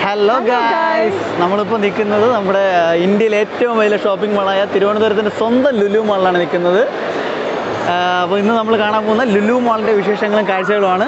Hello guys നമ്മളിപ്പോൾ നിൽക്കുന്നത് നമ്മുടെ ആ, ഇന്ത്യയിലെ ഏറ്റവും വലിയ ഷോപ്പിംഗ് മാളായ തിരുവനന്തപുരത്തിൻ്റെ സ്വന്തം ലുലു മാളിലാണ് നിൽക്കുന്നത് അപ്പോൾ ഇന്ന് നമ്മൾ കാണാൻ പോകുന്ന ലുലു മാളിൻ്റെ വിശേഷങ്ങളും കാഴ്ചകളുമാണ്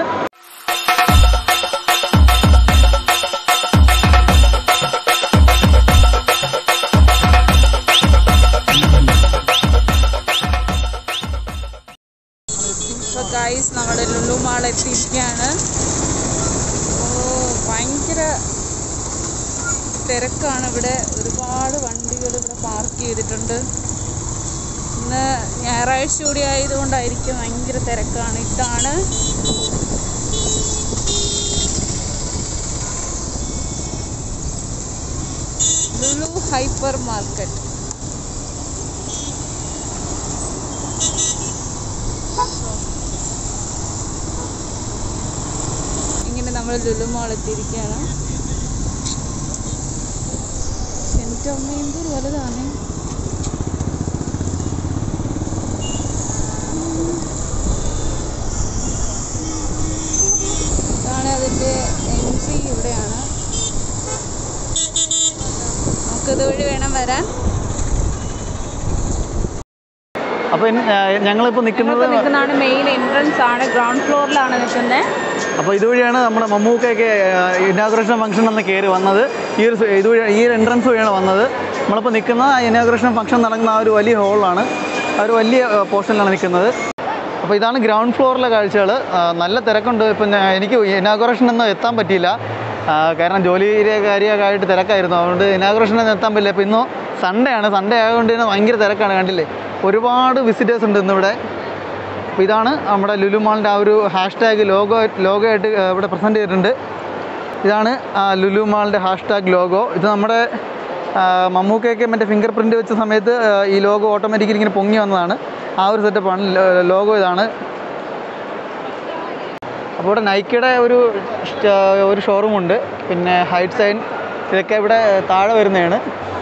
ഇപ്പൊ ഗൈസ് നമ്മുടെ ലുലു മാൾ എത്തിയിരിക്കുകയാണ് ഓ ഭയങ്കര തിരക്കാണ് ഇവിടെ ഒരുപാട് വണ്ടികൾ ഇവിടെ പാർക്ക് ചെയ്തിട്ടുണ്ട് ഇന്ന് ഞായറാഴ്ച കൂടി ആയതുകൊണ്ടായിരിക്കും ഭയങ്കര തിരക്കാണ് ഇതാണ് ലുലു ഹൈപ്പർ മാർക്കറ്റ് ഇങ്ങനെ നമ്മൾ ലുലു മാൾ എത്തിയിരിക്കുകയാണ് എൻ്റെ അമ്മ എന്തൊരു വലുതാണ് ഇതാണ് അതിൻ്റെ എൻട്രി ഇവിടെയാണ് നമുക്കിത് വഴി വേണം വരാൻ അപ്പോൾ ഞങ്ങളിപ്പോൾ നിൽക്കുന്നത് ഞങ്ങളിപ്പോൾ നിൽക്കുന്നതാണ് മെയിൻ എൻട്രൻസ് ആണ് ഗ്രൗണ്ട് ഫ്ലോറിലാണ് നിൽക്കുന്നത് അപ്പോൾ ഇതുവഴിയാണ് നമ്മുടെ മമ്മൂക്കയൊക്കെ ഇനാഗുറേഷൻ ഫംഗ്ഷൻ എന്ന് കയറി വന്നത് ഈ ഒരു സ- ഇതുവഴി ഈ ഒരു എൻട്രൻസ് വഴിയാണ് വന്നത് നമ്മളിപ്പോൾ നിൽക്കുന്ന ഇനാഗുറേഷൻ ഫംഗ്ഷൻ നടക്കുന്ന ആ ഒരു വലിയ ഹോളാണ് ആ ഒരു വലിയ പോർഷനിലാണ് നിൽക്കുന്നത് അപ്പോൾ ഇതാണ് ഗ്രൗണ്ട് ഫ്ലോറിലെ കാഴ്ചകൾ നല്ല തിരക്കുണ്ട് ഇപ്പം ഞാൻ- എനിക്ക് ഇനാഗുറേഷൻ ഒന്നും എത്താൻ പറ്റിയില്ല ആ, കാരണം ജോലിയുടെ കാര്യമൊക്കെ ആയിട്ട് തിരക്കായിരുന്നു അതുകൊണ്ട് ഇനാഗുറേഷനൊന്നും എത്താൻ പറ്റില്ല ഇപ്പോൾ ഇന്ന് സൺഡേ ആണ് സൺഡേ ആയതുകൊണ്ട് തന്നെ ഭയങ്കര തിരക്കാണ് കണ്ടില്ലേ ഒരുപാട് വിസിറ്റേഴ്സ് ഉണ്ട് ഇന്നിവിടെ അപ്പോൾ ഇതാണ് നമ്മുടെ ലുലു മാളിൻ്റെ ആ ഒരു ഹാഷ് ടാഗ് ലോഗോ ലോഗോ ആയിട്ട് ആ, ഇവിടെ പ്രസൻറ്റ് ചെയ്തിട്ടുണ്ട് ഇതാണ് ആ ലുലു മാളിൻ്റെ ഹാഷ് ടാഗ് ലോഗോ ഇത് നമ്മുടെ ആ, മമ്മൂക്കയൊക്കെ മറ്റേ ഫിംഗർ പ്രിൻ്റ് വെച്ച സമയത്ത് ആ, ഈ ലോഗോ ഓട്ടോമാറ്റിക്കലി ഇങ്ങനെ പൊങ്ങി വന്നതാണ് ആ ഒരു സെറ്റപ്പാണ് ലോഗോ ഇതാണ് അപ്പോൾ ഇവിടെ നൈക്കിയുടെ ഒരു സ്റ്റ- ഒരു ഷോറൂമുണ്ട് പിന്നെ ഹൈറ്റ് സൈൻ ഇതൊക്കെ ഇവിടെ താഴെ വരുന്നതാണ്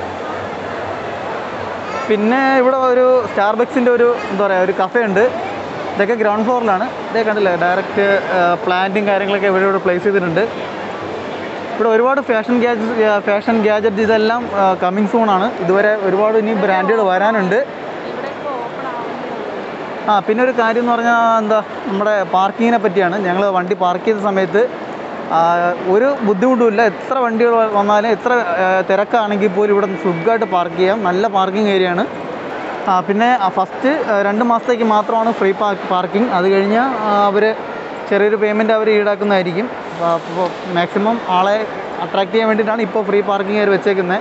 പിന്നെ ഇവിടെ ഒരു സ്റ്റാർബക്സിൻ്റെ ഒരു എന്താ പറയുക ഒരു കഫേ ഉണ്ട് ഇതൊക്കെ ഗ്രൗണ്ട് ഫ്ലോറിലാണ് ഇതേ കണ്ടില്ലേ ഡയറക്റ്റ് പ്ലാന്റും കാര്യങ്ങളൊക്കെ ഇവിടെ ഇവിടെ പ്ലേസ് ചെയ്തിട്ടുണ്ട് ഇവിടെ ഒരുപാട് ഫാഷൻ ഗ്യാജറ്റ് ഫാഷൻ ഗ്യാജറ്റ് ഇതെല്ലാം കമ്മിങ് സൂണാണ് ഇതുവരെ ഒരുപാട് ഇനി ബ്രാൻഡുകൾ വരാനുണ്ട് ഇവിടെ ഇപ്പോൾ ഓപ്പൺ ആവുന്നതാണ് ആ പിന്നെ ഒരു കാര്യം എന്ന് പറഞ്ഞാൽ എന്താ നമ്മുടെ പാർക്കിങ്ങിനെ പറ്റിയാണ് ഞങ്ങൾ വണ്ടി പാർക്ക് ചെയ്ത സമയത്ത് ആ, ഒരു ബുദ്ധിമുട്ടുമില്ല എത്ര വണ്ടികൾ വ- വന്നാലും എത്ര ആ, തിരക്കാണെങ്കിൽ പോലും ഇവിടെ സുഖമായിട്ട് പാർക്ക് ചെയ്യാം നല്ല പാർക്കിംഗ് ഏരിയ ആണ് ആ, പിന്നെ ഫസ്റ്റ് രണ്ട് മാസത്തേക്ക് മാത്രമാണ് ഫ്രീ പാർക്കിംഗ് അത് കഴിഞ്ഞ് അവർ ചെറിയൊരു പേയ്മെൻറ്റ് അവർ ഈടാക്കുന്നതായിരിക്കും അപ്പോൾ മാക്സിമം ആളെ അട്രാക്ട് ചെയ്യാൻ വേണ്ടിയിട്ടാണ് ഇപ്പോൾ ഫ്രീ പാർക്കിംഗ് അവർ വെച്ചേക്കുന്നത്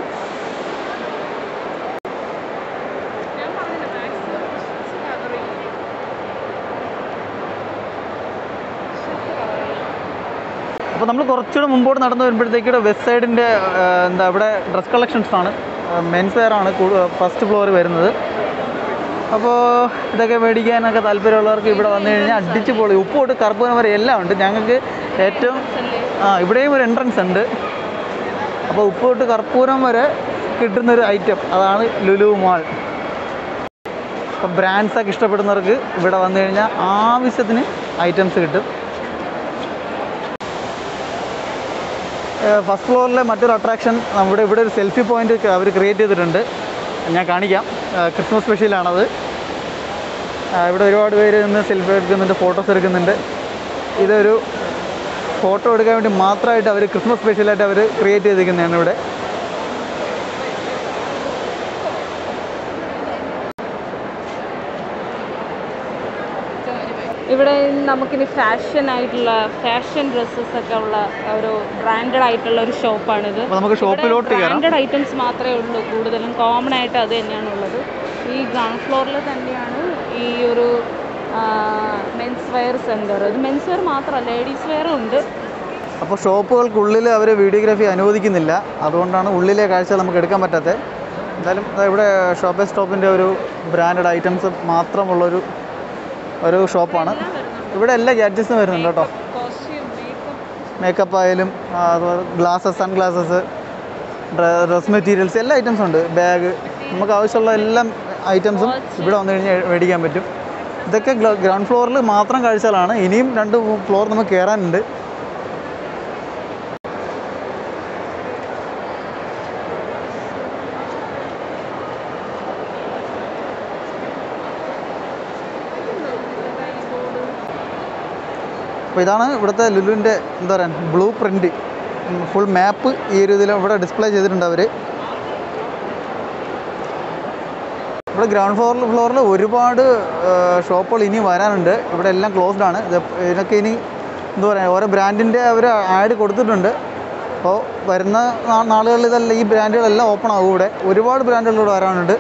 ഞാൻ പറഞ്ഞില്ല മാക്സിമം കവർ ചെയ്യും അപ്പോൾ നമ്മൾ കുറച്ചുകൂടെ മുമ്പോട്ട് നടന്നു വരുമ്പോഴത്തേക്കൂടെ വെസ്റ്റ് സൈഡിൻ്റെ എന്താ ഇവിടെ ഡ്രസ് കളക്ഷൻസ് ആണ് മെൻസ് വെയർ ആണ് ഫസ്റ്റ് ഫ്ലോർ വരുന്നത് അപ്പോൾ ഇതൊക്കെ മേടിക്കാനൊക്കെ താല്പര്യമുള്ളവർക്ക് ഇവിടെ വന്നു കഴിഞ്ഞാൽ അടിച്ച് പൊളി ഉപ്പ് തൊട്ട് കറുപ്പൂരം വരെ എല്ലാം ഉണ്ട് ഞങ്ങൾക്ക് ഏറ്റവും ആ ഇവിടെയും ഒരു എൻട്രൻസ് ഉണ്ട് അപ്പോൾ ഉപ്പ് തൊട്ട് കർപ്പൂരം വരെ കിട്ടുന്നൊരു ഐറ്റം അതാണ് ലുലു മാൾ അപ്പോൾ ബ്രാൻഡ്സൊക്കെ ഇഷ്ടപ്പെടുന്നവർക്ക് ഇവിടെ വന്നു കഴിഞ്ഞാൽ ആവശ്യത്തിന് ഐറ്റംസ് കിട്ടും ഫസ്റ്റ് ഫ്ലോറിലെ മറ്റൊരു അട്രാക്ഷൻ നമ്മുടെ ഇവിടെ ഒരു സെൽഫി പോയിന്റ് അവർ ക്രിയേറ്റ് ചെയ്തിട്ടുണ്ട് ഞാൻ കാണിക്കാം ഏഹ് ക്രിസ്മസ് സ്പെഷ്യലാണത് ഏഹ് ഇവിടെ ഒരുപാട് പേര് നിന്ന് സെൽഫി എടുക്കുന്നുണ്ട് ഫോട്ടോസ് എടുക്കുന്നുണ്ട് ഇതൊരു ഫോട്ടോ എടുക്കാൻ വേണ്ടി മാത്രമായിട്ട് അവർ ക്രിസ്മസ് സ്പെഷ്യലായിട്ട് അവർ ക്രിയേറ്റ് ചെയ്തിരിക്കുന്നതാണ് ഇവിടെ ഇവിടെ നമുക്കിനി ഫാഷൻ ആയിട്ടുള്ള ഫാഷൻ ഡ്രസ്സസ് ഒക്കെ ഉള്ള ഒരു ബ്രാൻഡഡ് ആയിട്ടുള്ള ഒരു ഷോപ്പാണിത് അപ്പോൾ നമുക്ക് ഷോപ്പിലോട്ട് കയറാം ബ്രാൻഡഡ് ഐറ്റംസ് മാത്രമേ ഉള്ളൂ കൂടുതലും കോമൺ ആയിട്ട് അത് തന്നെയാണ് ഉള്ളത് ഈ ഗ്രൗണ്ട് ഫ്ലോറിൽ തന്നെയാണ് ഈ ഒരു മെൻസ് വെയർ സെൻറ്റർ ഇത് മെൻസ് വെയർ മാത്രമല്ല ലേഡീസ് വെയറും ഉണ്ട് അപ്പോൾ ഷോപ്പുകൾക്കുള്ളിൽ അവർ വീഡിയോഗ്രാഫി അനുവദിക്കുന്നില്ല അതുകൊണ്ടാണ് ഉള്ളിലെ കാഴ്ചകൾ നമുക്ക് എടുക്കാൻ പറ്റാത്തത് എന്തായാലും ദാ ഇവിടെ ഷോപ്പേ സ്റ്റോപ്പിൻ്റെ ഒരു ബ്രാൻഡഡ് ഐറ്റംസ് മാത്രമുള്ളൊരു ഒരു ഷോപ്പാണ് ഇവിടെ എല്ലാ ഗാഡ്ജറ്റ്സും വരുന്നുണ്ട് കേട്ടോ കോസ്റ്റ്യൂം മേക്കപ്പ് മേക്കപ്പ് ആയാലും ആ, അതുപോലെ glasses sun glasses dress materials എല്ലാ ഐറ്റംസും ഉണ്ട് ബാഗ് നമുക്ക് ആവശ്യമുള്ള എല്ലാ ഐറ്റംസും ഇവിടെ വന്നു കഴിഞ്ഞാൽ മേടിക്കാൻ പറ്റും ഇതൊക്കെ ഗ്രൗണ്ട് ഫ്ലോറിൽ മാത്രം കാഴ്ചകളാണ് ഇനിയും രണ്ട് ഫ്ലോർ നമുക്ക് കയറാനുണ്ട് അപ്പോൾ ഇതാണ് ഇവിടുത്തെ ലുലുവിൻ്റെ എന്താ പറയുക ബ്ലൂ പ്രിൻ്റ് ഫുൾ മാപ്പ് ഈ ഒരു ഇതിൽ ഇവിടെ ഡിസ്പ്ലേ ചെയ്തിട്ടുണ്ട് അവർ ഇവിടെ ഗ്രൗണ്ട് ഫ്ലോറിൽ ഫ്ലോറിൽ ഒരുപാട് ഷോപ്പുകൾ ഇനി വരാനുണ്ട് ഇവിടെ എല്ലാം ക്ലോസ്ഡ് ആണ് ഇത് ഇതിനൊക്കെ ഇനി എന്താ പറയുക ഓരോ ബ്രാൻഡിൻ്റെ അവർ ആഡ് കൊടുത്തിട്ടുണ്ട് അപ്പോൾ വരുന്ന നാ- നാളുകളിൽ ഇതെല്ലാം ഈ ബ്രാൻഡുകളെല്ലാം ഓപ്പൺ ആകും ഇവിടെ ഒരുപാട് ബ്രാൻഡുകൾ ഇവിടെ വരാനുണ്ട്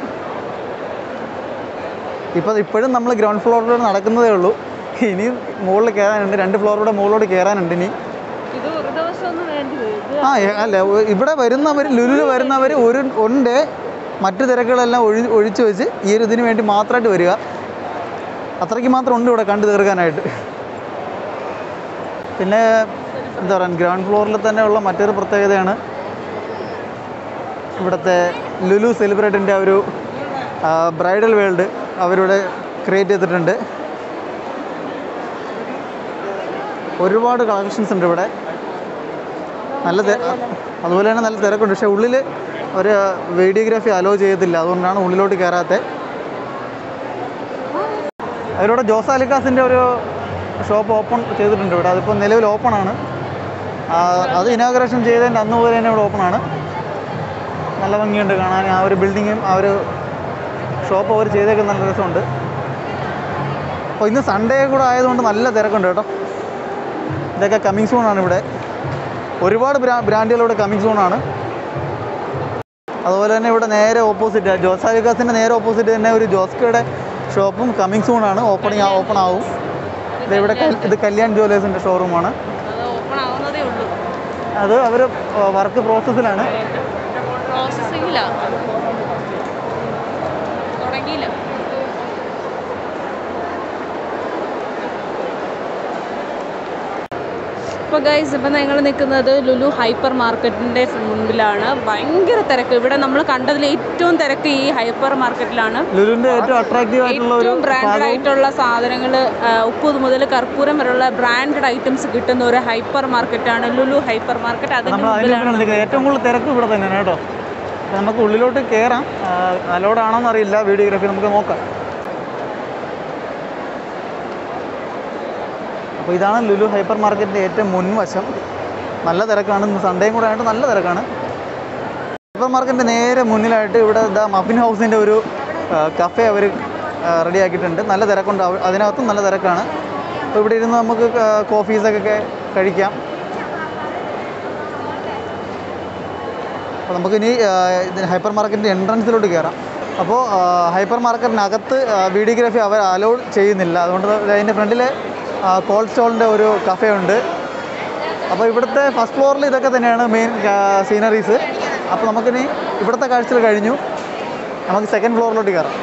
ഇപ്പോൾ ഇപ്പോഴും നമ്മൾ ഗ്രൗണ്ട് ഫ്ലോറിലൂടെ നടക്കുന്നതേ ഉള്ളൂ ഇനിയും മുകളിൽ കയറാനുണ്ട് രണ്ട് ഫ്ലോറിലൂടെ മുകളിലോട്ട് കയറാനുണ്ട് ഇനി ഇത് ഒരു ദിവസം ഒന്നും വേണ്ടത് ഇത് ആ എ- അല്ല ഒ- ഇവിടെ വരുന്നവർ ലുലുവിൽ വരുന്നവർ ഒരു ഉണ്ട് മറ്റു തിരക്കുകളെല്ലാം ഒഴി ഒഴിച്ചു വെച്ച് ഈ ഒരു ഇതിന് വേണ്ടി മാത്രമായിട്ട് വരിക അത്രയ്ക്ക് മാത്രം ഉണ്ട് ഇവിടെ കണ്ടു തീർക്കാനായിട്ട് പിന്നെ എന്താ പറയുക ഗ്രൗണ്ട് ഫ്ലോറിൽ തന്നെ ഉള്ള മറ്റൊരു പ്രത്യേകതയാണ് ഇവിടുത്തെ ലുലു സെലിബ്രേറ്റിൻ്റെ ഒരു ബ്രൈഡൽ വേൾഡ് അവരിവിടെ ക്രിയേറ്റ് ചെയ്തിട്ടുണ്ട് ഒരുപാട് കളക്ഷൻസ് ഉണ്ട് ഇവിടെ നല്ല തെ- അതുപോലെ തന്നെ നല്ല തിരക്കുണ്ട് പക്ഷേ ഉള്ളിൽ ഒരു വീഡിയോഗ്രാഫി അലോ ചെയ്യത്തില്ല അതുകൊണ്ടാണ് ഉള്ളിലോട്ട് കയറാത്തത് അതിലൂടെ ജോസ് അലിക്കാസിൻ്റെ ഒരു ഷോപ്പ് ഓപ്പൺ ചെയ്തിട്ടുണ്ട് ഇവിടെ അതിപ്പോൾ നിലവിൽ ഓപ്പൺ ആണ് ആ, അത് ഇനാഗ്രേഷൻ ചെയ്തതിൻ്റെ അന്ന് മുതൽ തന്നെ ഇവിടെ ഓപ്പൺ ആണ് നല്ല ഭംഗിയുണ്ട് കാണാൻ ആ ഒരു ബിൽഡിങ്ങും ആ ഒരു ഷോപ്പ് അവർ ചെയ്തേക്കുന്ന നല്ല രസമുണ്ട് അപ്പോൾ ഇന്ന് സൺഡേ കൂടെ ആയതുകൊണ്ട് നല്ല തിരക്കുണ്ട് കേട്ടോ ഇതൊക്കെ കമ്മിങ് സൂൺ ആണ് ഇവിടെ ഒരുപാട് ബ്രാ ബ്രാൻഡുകൾ ഇവിടെ കമ്മിങ് സൂൺ ആണ് അതുപോലെ തന്നെ ഇവിടെ നേരെ ഓപ്പോസിറ്റ് ജോസാലിക്കാസിൻ്റെ നേരെ ഓപ്പോസിറ്റ് തന്നെ ഒരു ജോസ്കയുടെ ഷോപ്പും കമ്മിങ് സൂൺ ആണ് ഓപ്പണിങ് ഓപ്പൺ ആവും ഇത് ഇവിടെ കൽ- ഇത് കല്യാൺ ജ്വല്ലേഴ്സിൻ്റെ ഷോറൂമാണ് അത് ഓപ്പൺ ആവുന്നതേ ഉള്ളൂ അത് അവർ വർക്ക് പ്രോസസ്സിലാണ് പ്രോസസ്സിങ്ങില്ല തുടങ്ങിയില്ല ഇപ്പോൾ ഗൈസ് ഇപ്പം ഞങ്ങൾ നിൽക്കുന്നത് ലുലു ഹൈപ്പർ മാർക്കറ്റിൻ്റെ മുൻപിലാണ് ഭയങ്കര തിരക്ക് ഇവിടെ നമ്മൾ കണ്ടതിൽ ഏറ്റവും തിരക്ക് ഈ ഹൈപ്പർ മാർക്കറ്റിലാണ് ലുലുവിൻ്റെ ഏറ്റവും അട്രാക്റ്റീവ് ആയിട്ടുള്ള ഒരു ഏറ്റവും ബ്രാൻഡഡ് ആയിട്ടുള്ള സാധനങ്ങൾ ഉപ്പ് മുതൽ കർപ്പൂരം വരെയുള്ള ബ്രാൻഡഡ് ഐറ്റംസ് കിട്ടുന്ന ഒരു ഹൈപ്പർ മാർക്കറ്റാണ് ലുലു ഹൈപ്പർ മാർക്കറ്റ് അതിൻ്റെ നമ്മൾ അതിൻ്റെ മുമ്പിലാണ് നിൽക്കുന്നത് ഏറ്റവും കൂടുതൽ തിരക്ക് ഇവിടെ തന്നെയാണ് കേട്ടോ അപ്പോൾ നമുക്ക് ഉള്ളിലോട്ട് കയറാം അലോഡാണോ എന്നറിയില്ല വീഡിയോഗ്രാഫി നമുക്ക് നോക്കാം അപ്പോൾ ഇതാണ് ലുലു ഹൈപ്പർ മാർക്കറ്റിൻ്റെ ഏറ്റവും മുൻവശം നല്ല തിരക്കാണ് ഇന്ന് സൺഡേയും കൂടെ ആയിട്ട് നല്ല തിരക്കാണ് ഹൈപ്പർ മാർക്കറ്റിൻ്റെ നേരെ മുന്നിലായിട്ട് ഇവിടെ ഇതാ മഫിൻ ഹൗസിൻ്റെ ഒരു കഫേ അവർ റെഡിയാക്കിയിട്ടുണ്ട് നല്ല തിരക്കുണ്ട് അവ- അതിനകത്തും നല്ല തിരക്കാണ് അപ്പോൾ ഇവിടെ ഇരുന്ന് നമുക്ക് കോഫീസൊക്കെ കഴിക്കാം അപ്പോൾ നമുക്കിനി ആ, ഇതിന് ഹൈപ്പർ മാർക്കറ്റിൻ്റെ എൻട്രൻസിലോട്ട് കയറാം അപ്പോൾ ആ, ഹൈപ്പർ മാർക്കറ്റിനകത്ത് ആ, വീഡിയോഗ്രാഫി അവർ അലൗഡ് ചെയ്യുന്നില്ല അതുകൊണ്ട് അതിൻ്റെ ഫ്രണ്ടിൽ കോൾഡ് സ്റ്റോളിൻ്റെ ഒരു കഫേ ഉണ്ട് അപ്പോൾ ഇവിടുത്തെ ഫസ്റ്റ് ഫ്ലോറിൽ ഇതൊക്കെ തന്നെയാണ് മെയിൻ സീനറീസ് അപ്പോൾ നമുക്കിനി ഇവിടുത്തെ കാഴ്ചകൾ കഴിഞ്ഞു നമുക്ക് സെക്കൻഡ് ഫ്ലോറിലോട്ട് കയറാം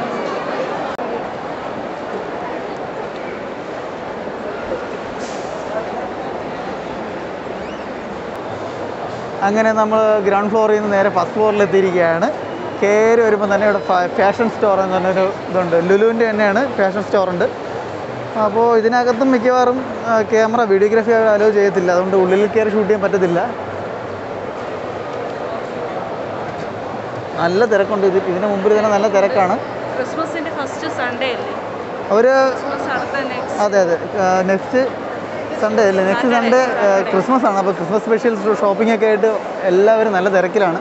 അങ്ങനെ നമ്മൾ ഗ്രൗണ്ട് ഫ്ലോറിൽ നിന്ന് നേരെ ഫസ്റ്റ് ഫ്ലോറിൽ എത്തിയിരിക്കുകയാണ് കയറി വരുമ്പോൾ തന്നെ ഇവിടെ ഫാഷൻ സ്റ്റോർ എന്ന് പറഞ്ഞൊരു ഇതുണ്ട് ലുലുവിൻ്റെ തന്നെയാണ് ഫാഷൻ സ്റ്റോർ ഉണ്ട് അപ്പോൾ ഇതിനകത്തും മിക്കവാറും ക്യാമറ വീഡിയോഗ്രാഫി അലോ ചെയ്യത്തില്ല അതുകൊണ്ട് ഉള്ളിൽ കയറി ഷൂട്ട് ചെയ്യാൻ പറ്റത്തില്ല നല്ല തിരക്കുണ്ട് ഇത് ഇതിന് മുമ്പിൽ തന്നെ നല്ല തിരക്കാണ് ക്രിസ്മസിന്റെ ഫസ്റ്റ് സൺഡേ അല്ലേ അവർ ക്രിസ്മസ് അടുത്ത നെക്സ്റ്റ് അതെ അതെ നെക്സ്റ്റ് സൺഡേ അല്ലേ നെക്സ്റ്റ് സൺഡേ ക്രിസ്മസ് ആണ് അപ്പോൾ ക്രിസ്മസ് സ്പെഷ്യൽ ഷോപ്പിംഗ് ഒക്കെ ആയിട്ട് എല്ലാവരും നല്ല തിരക്കിലാണ്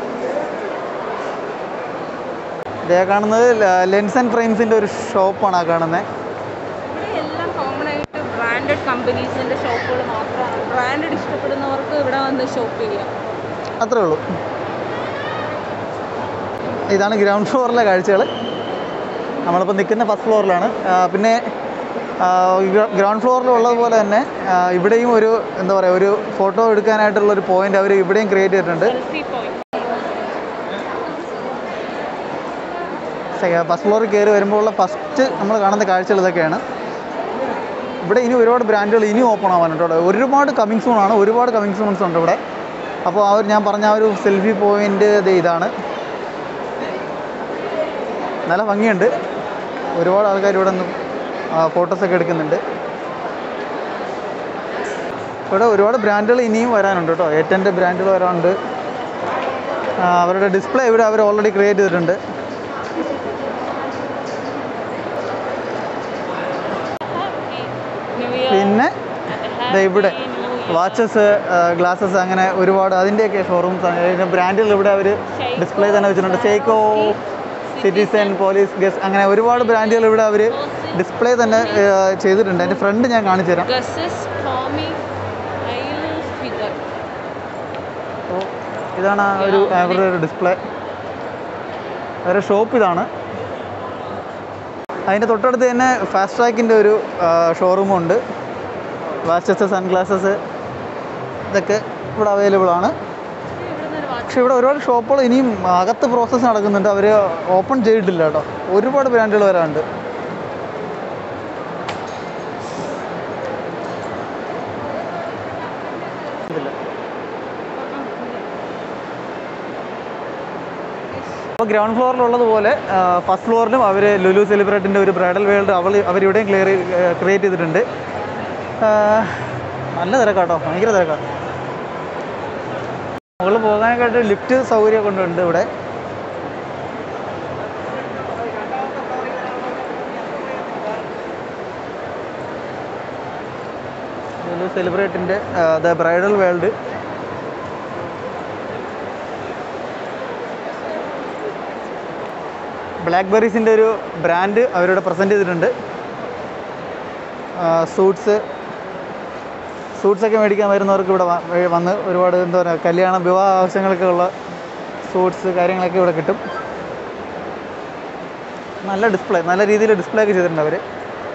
ഇതേ കാണുന്നത് ലെൻസ് ആൻഡ് ഫ്രെയിംസിൻ്റെ ഒരു ഷോപ്പാണ് ആ കാണുന്നത് ഇവിടെ എല്ലാം കോമൺ ആയിട്ട് ബ്രാൻഡഡ് കമ്പനീസിന്റെ ഷോപ്പുകൾ മാത്രമാണ് ബ്രാൻഡഡ് ഇഷ്ടപ്പെടുന്നവർക്ക് ഇവിടെ വന്ന് ഷോപ്പ് ചെയ്യാം അത്രേ ഉള്ളൂ ഇതാണ് ഗ്രൗണ്ട് ഫ്ലോറിലെ കാഴ്ചകൾ നമ്മളിപ്പോൾ നിൽക്കുന്ന ഫസ്റ്റ് ഫ്ലോറിലാണ് ആ, പിന്നെ ഗ്രൗണ്ട് ഫ്ലോറിലുള്ളതുപോലെ തന്നെ ആ, ഇവിടെയും ഒരു എന്താ പറയുക ഒരു ഫോട്ടോ എടുക്കാനായിട്ടുള്ള ഒരു പോയിന്റ് അവർ ഇവിടെയും ക്രിയേറ്റ് ചെയ്തിട്ടുണ്ട് സെൽഫി പോയിന്റ് ഫസ്റ്റ് ഫ്ലോറിൽ കയറി വരുമ്പോഴുള്ള ഫസ്റ്റ് നമ്മൾ കാണുന്ന കാഴ്ചകൾ ഇതൊക്കെയാണ് ഇവിടെ ഇനി ഒരുപാട് ബ്രാൻഡുകൾ ഇനി ഓപ്പൺ ആവാനുണ്ട് കേട്ടോ ഒരുപാട് കമ്മിങ് സൂൺ ആണ് ഒരുപാട് കമ്മിങ് സൂൺസ് ഉണ്ട് ഇവിടെ അപ്പോൾ ആ ഒരു ഞാൻ പറഞ്ഞ ആ ഒരു സെൽഫി പോയിന്റ് ഇതാണ് നല്ല ഭംഗിയുണ്ട് ഒരുപാട് ആൾക്കാർ ഇവിടെ നിന്ന് ഫോട്ടോസൊക്കെ എടുക്കുന്നുണ്ട് ഇവിടെ ഒരുപാട് ബ്രാൻഡുകൾ ഇനിയും വരാനുണ്ട് കേട്ടോ ഏറ്റൻ്റെ ബ്രാൻഡുകൾ വരാനുണ്ട് ആ, അവരുടെ ഡിസ്പ്ലേ ഇവിടെ അവർ ഓൾറെഡി ക്രിയേറ്റ് ചെയ്തിട്ടുണ്ട് ന്യൂ ഇയർ പിന്നെ ദേ ഇവിടെ വാച്ചസ് ഗ്ലാസസ് അങ്ങനെ ഒരുപാട് അതിൻ്റെയൊക്കെ ഷോറൂംസ് ബ്രാൻഡുകൾ ഇവിടെ അവർ ഡിസ്പ്ലേ തന്നെ വെച്ചിട്ടുണ്ട് സേക്കോ സിറ്റിസൺ പോലീസ് ഗസ് അങ്ങനെ ഒരുപാട് ബ്രാൻഡുകൾ ഇവിടെ അവർ ഡിസ്പ്ലേ തന്നെ ആ, ചെയ്തിട്ടുണ്ട് എൻ്റെ ഫ്രണ്ട് ഞാൻ കാണിച്ചു തരാം ഗസസ് ടോമി ഐൽ ഫിഗർ അപ്പോൾ ഇതാണ് ആ ഒരു അവരുടെ ഒരു ഡിസ്പ്ലേ അവരുടെ ഷോപ്പ് ഇതാണ് അതിൻ്റെ തൊട്ടടുത്ത് തന്നെ ഫാസ്റ്റ് ട്രാക്കിൻ്റെ ഒരു ഷോറൂമുണ്ട് വാച്ചസ് സൺഗ്ലാസസ് ഇതൊക്കെ ഇവിടെ അവൈലബിൾ ആണ് പക്ഷെ ഇവിടെ ഒരുപാട് ഷോപ്പുകൾ ഇനിയും അകത്ത് പ്രോസസ്സ് നടക്കുന്നുണ്ട് അവർ ഓപ്പൺ ചെയ്തിട്ടില്ല കേട്ടോ ഒരുപാട് ബ്രാൻഡുകൾ വരാനുണ്ട് ഇതില്ല അപ്പോൾ ഗ്രൗണ്ട് ഫ്ലോറിലുള്ളതുപോലെ ഫസ്റ്റ് ഫ്ലോറിലും അവർ ലുലു സെലിബ്രേറ്റിൻ്റെ ഒരു ബ്രൈഡൽ വേൾഡ് അവൾ അവരിവിടെയും ക്ലിയർ ക്രിയേറ്റ് ചെയ്തിട്ടുണ്ട് ആ, നല്ല തിരക്കാട്ടോ ഭയങ്കര തിരക്കാണ് മുകളിൽ പോകാനൊക്കെയായിട്ട് ലിഫ്റ്റ് സൗകര്യമൊക്കെ ഉണ്ട് ഉണ്ട് ഇവിടെ ലുലു സെലിബ്രേറ്റിൻ്റെ ദ ബ്രൈഡൽ വേൾഡ് ബ്ലാക്ക്ബെറീസിൻ്റെ ഒരു ബ്രാൻഡ് അവരിവിടെ പ്രസൻറ്റ് ചെയ്തിട്ടുണ്ട് സൂട്ട്സ് സൂട്ട്സൊക്കെ മേടിക്കാൻ വരുന്നവർക്ക് ഇവിടെ വ- വ- വന്ന് ഒരുപാട് എന്താ പറയുക കല്യാണ വിവാഹ ആവശ്യങ്ങളൊക്കെ ഉള്ള സൂട്ട്സ് കാര്യങ്ങളൊക്കെ ഇവിടെ കിട്ടും നല്ല ഡിസ്പ്ലേ നല്ല രീതിയിൽ ഡിസ്പ്ലേ ഒക്കെ ചെയ്തിട്ടുണ്ട് അവർ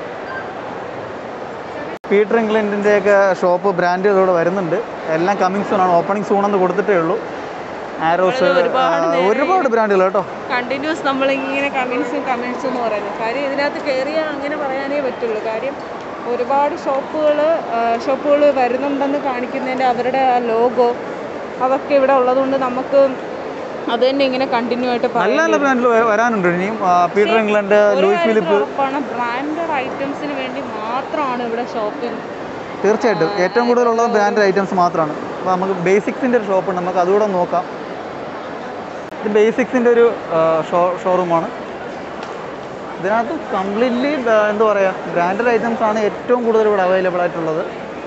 പീറ്റർ ഇംഗ്ലണ്ടിൻ്റെയൊക്കെ ഷോപ്പ് ബ്രാൻഡ് ഇവിടെ വരുന്നുണ്ട് എല്ലാം കമ്മിങ് സൂൺ ആണ് ഓപ്പണിംഗ് സൂൺ എന്ന് കൊടുത്തിട്ടേ ഉള്ളൂ ആരോസ് ഒരുപാട് നേരം ഒരുപാട് ബ്രാൻഡുകൾ കേട്ടോ കണ്ടിന്യൂസ് നമ്മളിങ്ങനെ കമൻസും കമൻസും എന്ന് പറയുന്നത് കാര്യം ഇതിനകത്ത് കയറിയാൽ അങ്ങനെ പറയാനേ പറ്റുള്ളൂ കാര്യം ഒരുപാട് ഷോപ്പുകൾ ഷോപ്പുകൾ വരുന്നുണ്ടെന്ന് കാണിക്കുന്നതിൻ്റെ അവരുടെ ആ ലോഗോ അതൊക്കെ ഇവിടെ ഉള്ളതുകൊണ്ട് നമുക്ക് അത് തന്നെ ഇങ്ങനെ കണ്ടിന്യൂ ആയിട്ട് നല്ല നല്ല ബ്രാൻഡിൽ വരാനുണ്ട് ഇനിയും ആ, പീറ്റർ ഇംഗ്ലണ്ട് ലൂയിസ് ഫിലിപ്പ് ഉറപ്പാണ് ബ്രാൻഡഡ് ഐറ്റംസിന് വേണ്ടി മാത്രമാണ് ഇവിടെ ഷോപ്പിംഗ് തീർച്ചയായിട്ടും ഏറ്റവും കൂടുതലുള്ളത് ബ്രാൻഡ് ഐറ്റംസ് മാത്രമാണ് അപ്പോൾ നമുക്ക് ബേസിക്സിൻ്റെ ഒരു ഷോപ്പുണ്ട് നമുക്ക് അതുകൂടെ നോക്കാം ഇത് ബേസിക്സിൻ്റെ ഒരു ഷോ ഷോറൂമാണ് ഇതിനകത്ത് കംപ്ലീറ്റ്ലി എന്താ പറയുക ബ്രാൻഡഡ് ഐറ്റംസ് ആണ് ഏറ്റവും കൂടുതൽ ഇവിടെ അവൈലബിൾ ആയിട്ടുള്ളത്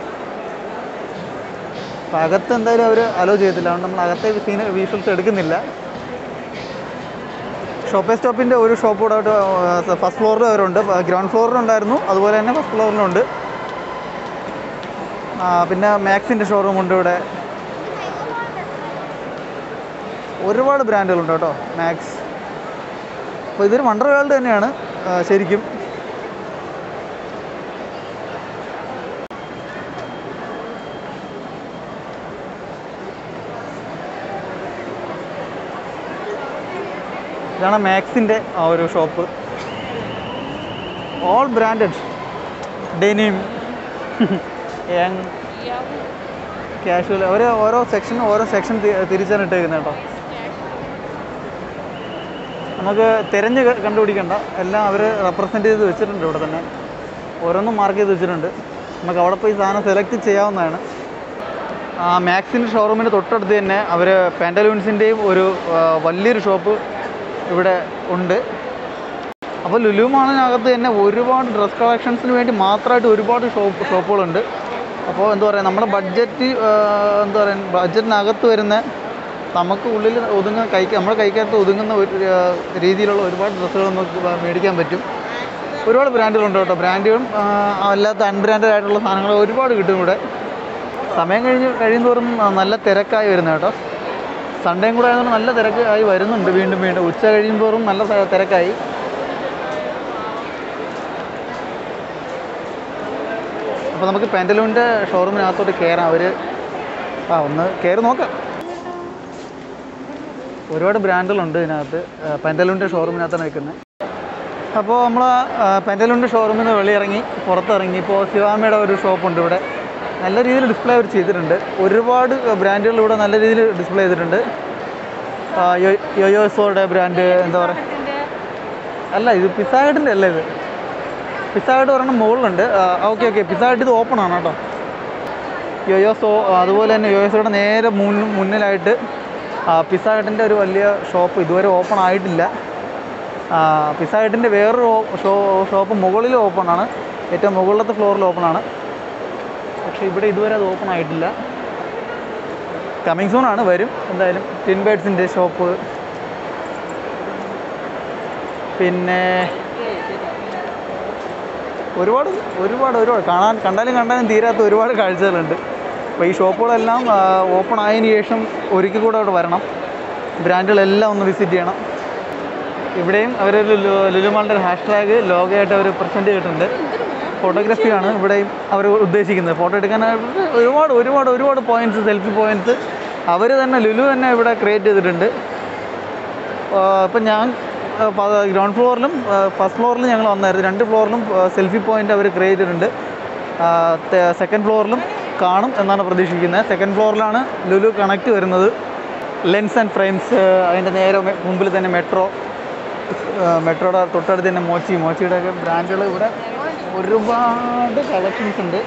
അപ്പോൾ അകത്ത് എന്തായാലും അവർ അലോ ചെയ്യത്തില്ല അതുകൊണ്ട് നമ്മൾ അകത്തെ സീന വിഷ്വൽസ് എടുക്കുന്നില്ല ഷോപ്പേ സ്റ്റോപ്പിൻ്റെ ഒരു ഷോപ്പ് കൂടെ ഫസ്റ്റ് ഫ്ലോറിൽ അവരുണ്ട് ഗ്രൗണ്ട് ഫ്ലോറിലുണ്ടായിരുന്നു അതുപോലെ തന്നെ ഫസ്റ്റ് ഫ്ലോറിലുണ്ട് ആ, പിന്നെ മാക്സിൻ്റെ ഷോറൂം ഉണ്ട് ഇവിടെ ഒരുപാട് ബ്രാൻഡുകളുണ്ട് കേട്ടോ മാക്സ് അപ്പോൾ ഇതൊരു വണ്ടർ വേൾഡ് തന്നെയാണ് ആ, ശരിക്കും ഇതാണ് മാക്സിൻ്റെ ആ ഒരു shop all branded denim young casual അവർ ഓരോ സെക്ഷനും ഓരോ സെക്ഷൻ തിരിച്ചാണ് ഇട്ടേക്കുന്നത് കേട്ടോ നമുക്ക് തിരഞ്ഞ് ക- കണ്ടുപിടിക്കണ്ട എല്ലാം അവർ റെപ്രസെൻ്റ് ചെയ്ത് വെച്ചിട്ടുണ്ട് ഇവിടെ തന്നെ ഓരോന്നും മാർക്ക് ചെയ്ത് വെച്ചിട്ടുണ്ട് നമുക്ക് അവിടെ പോയി സാധനം സെലക്ട് ചെയ്യാവുന്നതാണ് ആ മാക്സിൻ്റെ ഷോറൂമിൻ്റെ തൊട്ടടുത്ത് തന്നെ അവർ പാൻറ്റലൂൺസിൻ്റെയും ഒരു ആ, വലിയൊരു ഷോപ്പ് ഇവിടെ ഉണ്ട് അപ്പോൾ ലുലു മാളിനകത്ത് തന്നെ ഒരുപാട് ഡ്രസ് കളക്ഷൻസിന് വേണ്ടി മാത്രമായിട്ട് ഒരുപാട് ഷോപ്പ് ഷോപ്പുകളുണ്ട് അപ്പോൾ എന്താ പറയുക നമ്മുടെ ബഡ്ജറ്റ് എന്താ പറയുക ബഡ്ജറ്റിനകത്ത് വരുന്ന നമുക്ക് ഉള്ളിൽ ഒതുങ്ങുന്ന കൈക്ക് നമ്മുടെ കൈക്കകത്ത് ഒതുങ്ങുന്ന ഒരു ആ, രീതിയിലുള്ള ഒരുപാട് ഡ്രസ്സുകൾ നമുക്ക് വ- മേടിക്കാൻ പറ്റും ഒരുപാട് ബ്രാൻഡുകളുണ്ട് കേട്ടോ ബ്രാൻഡുകളും ആ, അല്ലാത്ത അൺബ്രാൻഡഡ് ആയിട്ടുള്ള സാധനങ്ങൾ ഒരുപാട് കിട്ടും ഇവിടെ സമയം കഴിഞ്ഞ് കഴിയുന്തോറും നല്ല തിരക്കായി വരുന്നത് കേട്ടോ സൺഡേയും കൂടെ ആയതുകൊണ്ട് നല്ല തിരക്ക് ആയി വരുന്നുണ്ട് വീണ്ടും വീണ്ടും ഉച്ച കഴിയുമ്പോഴും നല്ല സ- തിരക്കായി അപ്പോൾ നമുക്ക് പെൻഡലൂണിൻ്റെ ഷോറൂമിനകത്തോട്ട് കയറാം അവർ ആ ഒന്ന് കയറി നോക്കാം ഒരുപാട് ബ്രാൻഡുകളുണ്ട് ഇതിനകത്ത് പെൻഡലൂണിൻ്റെ ഷോറൂമിനകത്താണ് നിൽക്കുന്നത് അപ്പോൾ നമ്മൾ പെൻഡലൂണിൻ്റെ ഷോറൂമിൽ നിന്ന് വെളിയിറങ്ങി പുറത്തിറങ്ങി ഇപ്പോൾ ശിവാമയുടെ ഒരു ഷോപ്പുണ്ട് ഇവിടെ നല്ല രീതിയിൽ ഡിസ്പ്ലേ അവർ ചെയ്തിട്ടുണ്ട് ഒരുപാട് ബ്രാൻഡുകൾ ഇവിടെ നല്ല രീതിയിൽ ഡിസ്പ്ലേ ചെയ്തിട്ടുണ്ട് ആ, യോ- യോയോസോയുടെ ബ്രാൻഡ് എന്താ പറയുക അല്ല ഇത് പിസാഹട്ടിൻ്റെ അല്ല ഇത് പിസാഹട്ട് ഒരെണ്ണം മുകളിലുണ്ട് ഓക്കെ ഓക്കെ പിസാഹട്ട് ഇത് ഓപ്പൺ ആണ് കേട്ടോ യോയോസോ അതുപോലെ തന്നെ യോയോസോയുടെ നേരെ മുൻ മുന്നിലായിട്ട് പിസാഹട്ടിൻ്റെ ഒരു വലിയ ഷോപ്പ് ഇതുവരെ ഓപ്പൺ ആയിട്ടില്ല പിസാഹട്ടിൻ്റെ വേറൊരു ഷോ ഷോപ്പ് മുകളിൽ ഓപ്പൺ ആണ് ഏറ്റവും മുകളിലത്തെ ഫ്ലോറിൽ ഓപ്പൺ ആണ് പക്ഷേ ഇവിടെ ഇതുവരെ അത് ഓപ്പൺ ആയിട്ടില്ല കമ്മിങ് സൂൺ ആണ് വരും എന്തായാലും ടിൻ ബേഡ്സിൻ്റെ ഷോപ്പ് പിന്നെ ഒരുപാട് ഒരുപാട് ഒരുപാട് കാണാൻ കണ്ടാലും കണ്ടാലും തീരാത്ത ഒരുപാട് കാഴ്ചകളുണ്ട് അപ്പോൾ ഈ ഷോപ്പുകളെല്ലാം ഓപ്പൺ ആയതിനു ശേഷം ഒരിക്കൽ കൂടെ അവിടെ വരണം ബ്രാൻഡുകളെല്ലാം ഒന്ന് വിസിറ്റ് ചെയ്യണം ഇവിടെയും അവരൊരു ലു- ലുലുമാളിൻ്റെ ഒരു ഹാഷ് ടാഗ് ലോഗയായിട്ട് അവർ പ്രസൻറ്റ് ചെയ്തിട്ടുണ്ട് ഫോട്ടോഗ്രാഫിയാണ് ഇവിടെയും അവർ ഉദ്ദേശിക്കുന്നത് ഫോട്ടോ എടുക്കാനായിട്ട് ഒരുപാട് ഒരുപാട് ഒരുപാട് പോയിൻറ്റ്സ് സെൽഫി പോയിൻറ്റ്സ് അവർ തന്നെ ലുലു തന്നെ ഇവിടെ ക്രിയേറ്റ് ചെയ്തിട്ടുണ്ട് ഇപ്പം ഞാൻ ഗ്രൗണ്ട് ഫ്ലോറിലും ഫസ്റ്റ് ഫ്ലോറിലും ഞങ്ങൾ വന്നായിരുന്നു രണ്ട് ഫ്ലോറിലും സെൽഫി പോയിൻ്റ് അവർ ക്രിയേറ്റ് ചെയ്തിട്ടുണ്ട് സെക്കൻഡ് ഫ്ലോറിലും കാണും എന്നാണ് പ്രതീക്ഷിക്കുന്നത് സെക്കൻഡ് ഫ്ലോറിലാണ് ലുലു കണക്റ്റ് വരുന്നത് ലെൻസ് ആൻഡ് ഫ്രെയിംസ് അതിൻ്റെ നേരെ മെ- മുമ്പിൽ തന്നെ മെട്രോ മെട്രോയുടെ തൊട്ടടുത്ത് തന്നെ മോച്ചി മോച്ചിയുടെ ഒക്കെ ബ്രാൻഡുകൾ ഇവിടെ ഒരുപാട് കളക്ഷൻസ് ഉണ്ട്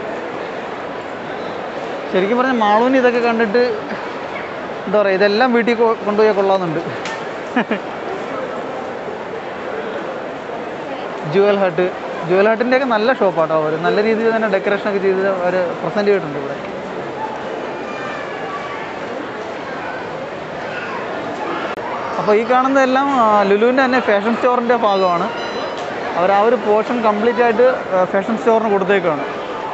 ശരിക്കും പറഞ്ഞാൽ മാളൂന് ഇതൊക്കെ കണ്ടിട്ട് എന്താ പറയുക ഇതെല്ലാം വീട്ടിൽ കൊ- കൊണ്ടുപോയാൽ കൊള്ളാമെന്നുണ്ട് ജുവൽ ഹട്ട് ജുവൽ ഹട്ടിൻ്റെയൊക്കെ നല്ല ഷോപ്പാട്ടോ അവർ നല്ല രീതിയിൽ തന്നെ ഡെക്കറേഷൻ ഒക്കെ ചെയ്ത് അവർ പ്രസൻറ്റ് ചെയ്തിട്ടുണ്ട് ഇവിടെ അപ്പോൾ ഈ കാണുന്നതെല്ലാം ആ, ലുലുവിൻ്റെ തന്നെ ഫാഷൻ സ്റ്റോറിൻ്റെ ഭാഗമാണ് അവർ ആ ഒരു പോർഷൻ കംപ്ലീറ്റ് ആയിട്ട് ഫാഷൻ സ്റ്റോറിന് കൊടുത്തേക്കാണ്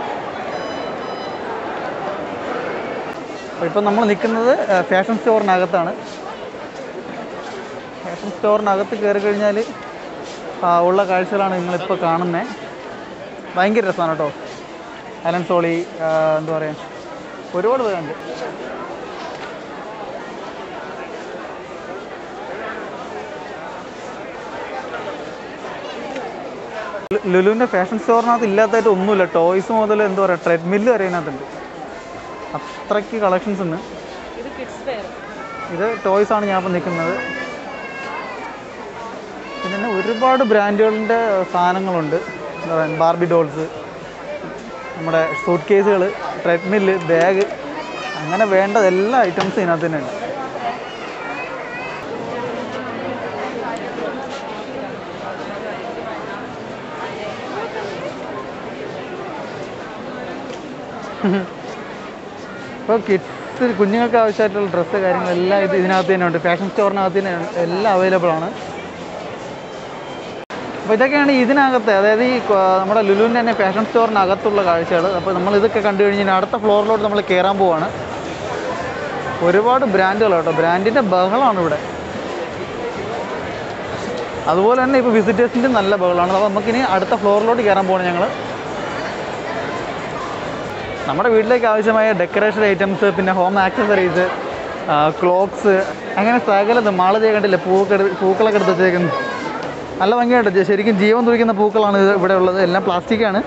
അപ്പോൾ ഇപ്പം നമ്മൾ നിൽക്കുന്നത് ഫാഷൻ സ്റ്റോറിനകത്താണ് ഫാഷൻ സ്റ്റോറിനകത്ത് കയറി കഴിഞ്ഞാൽ ഉള്ള കാഴ്ചകളാണ് നിങ്ങളിപ്പോൾ കാണുന്നത് ഭയങ്കര രസമാണ് കേട്ടോ അലൻ സോളി ആ, എന്താ പറയുക ഒരുപാട് പേരുണ്ട് ലു- ലുലുവിൻ്റെ ഫാഷൻ സ്റ്റോറിനകത്ത് ഇല്ലാത്തതായിട്ട് ഒന്നുമില്ല ടോയ്സ് മുതൽ എന്താ പറയുക ട്രെഡ്മില്ല് വരെ ഇതിനകത്തുണ്ട് അത്രയ്ക്ക് കളക്ഷൻസ് ഉണ്ട് ഇത് കിഡ്സ് വെയർ ഇത് ടോയ്സ് ആണ് ഞാൻ ഇപ്പം നിൽക്കുന്നത് പിന്നെ തന്നെ ഒരുപാട് ബ്രാൻഡുകളുടെ സാധനങ്ങളുണ്ട് എന്താ പറയുക ബാർബി ഡോൾസ് നമ്മുടെ സൂട്ട് കേസുകൾ ട്രെഡ്മില്ല് ബാഗ് അങ്ങനെ വേണ്ടത് എല്ലാ ഐറ്റംസും ഇതിനകത്ത് തന്നെ ഉണ്ട് ഇപ്പോൾ കിഡ്സ് കുഞ്ഞുങ്ങൾക്ക് ആവശ്യമായിട്ടുള്ള ഡ്രസ്സ് കാര്യങ്ങളെല്ലാം ഇത് ഇതിനകത്ത് തന്നെ ഉണ്ട് ഫാഷൻ സ്റ്റോറിനകത്ത് തന്നെ ഉണ്ട്. എല്ലാം അവൈലബിൾ ആണ് അപ്പോൾ ഇതൊക്കെയാണ് ഇതിനകത്ത് അതായത് ഈ ക- നമ്മുടെ ലുലുവിൻ്റെ തന്നെ ഫാഷൻ സ്റ്റോറിനകത്തുള്ള കാഴ്ചകൾ അപ്പോൾ നമ്മൾ ഇതൊക്കെ കണ്ടു കഴിഞ്ഞാൽ അടുത്ത ഫ്ലോറിലോട്ട് നമ്മൾ കയറാൻ പോവാണ് ഒരുപാട് ബ്രാൻഡുകൾ കേട്ടോ ബ്രാൻഡിൻ്റെ ബഹളമാണ് ഇവിടെ അതുപോലെ തന്നെ ഇപ്പോൾ വിസിറ്റേഴ്സിൻ്റെ നല്ല ബഹളമാണ് അപ്പോൾ നമുക്കിനി അടുത്ത ഫ്ലോറിലോട്ട് കയറാൻ പോവാണ് ഞങ്ങൾ നമ്മുടെ വീട്ടിലേക്ക് ആവശ്യമായ ഡെക്കറേഷൻ ഐറ്റംസ് പിന്നെ ഹോം ആക്സസറീസ് ക്ലോക്സ് അങ്ങനെ സകലത് മാള് ചെയ്യ കണ്ടില്ലേ പൂക്കൾ പൂക്കളൊക്കെ എടുത്ത് വെച്ചേക്കുന്നു നല്ല ഭംഗിയായിട്ട് ശരിക്കും ജീവൻ തുടിക്കുന്ന പൂക്കളാണ് ഇത് ഇവിടെ ഉള്ളത് എല്ലാം പ്ലാസ്റ്റിക്കാണ്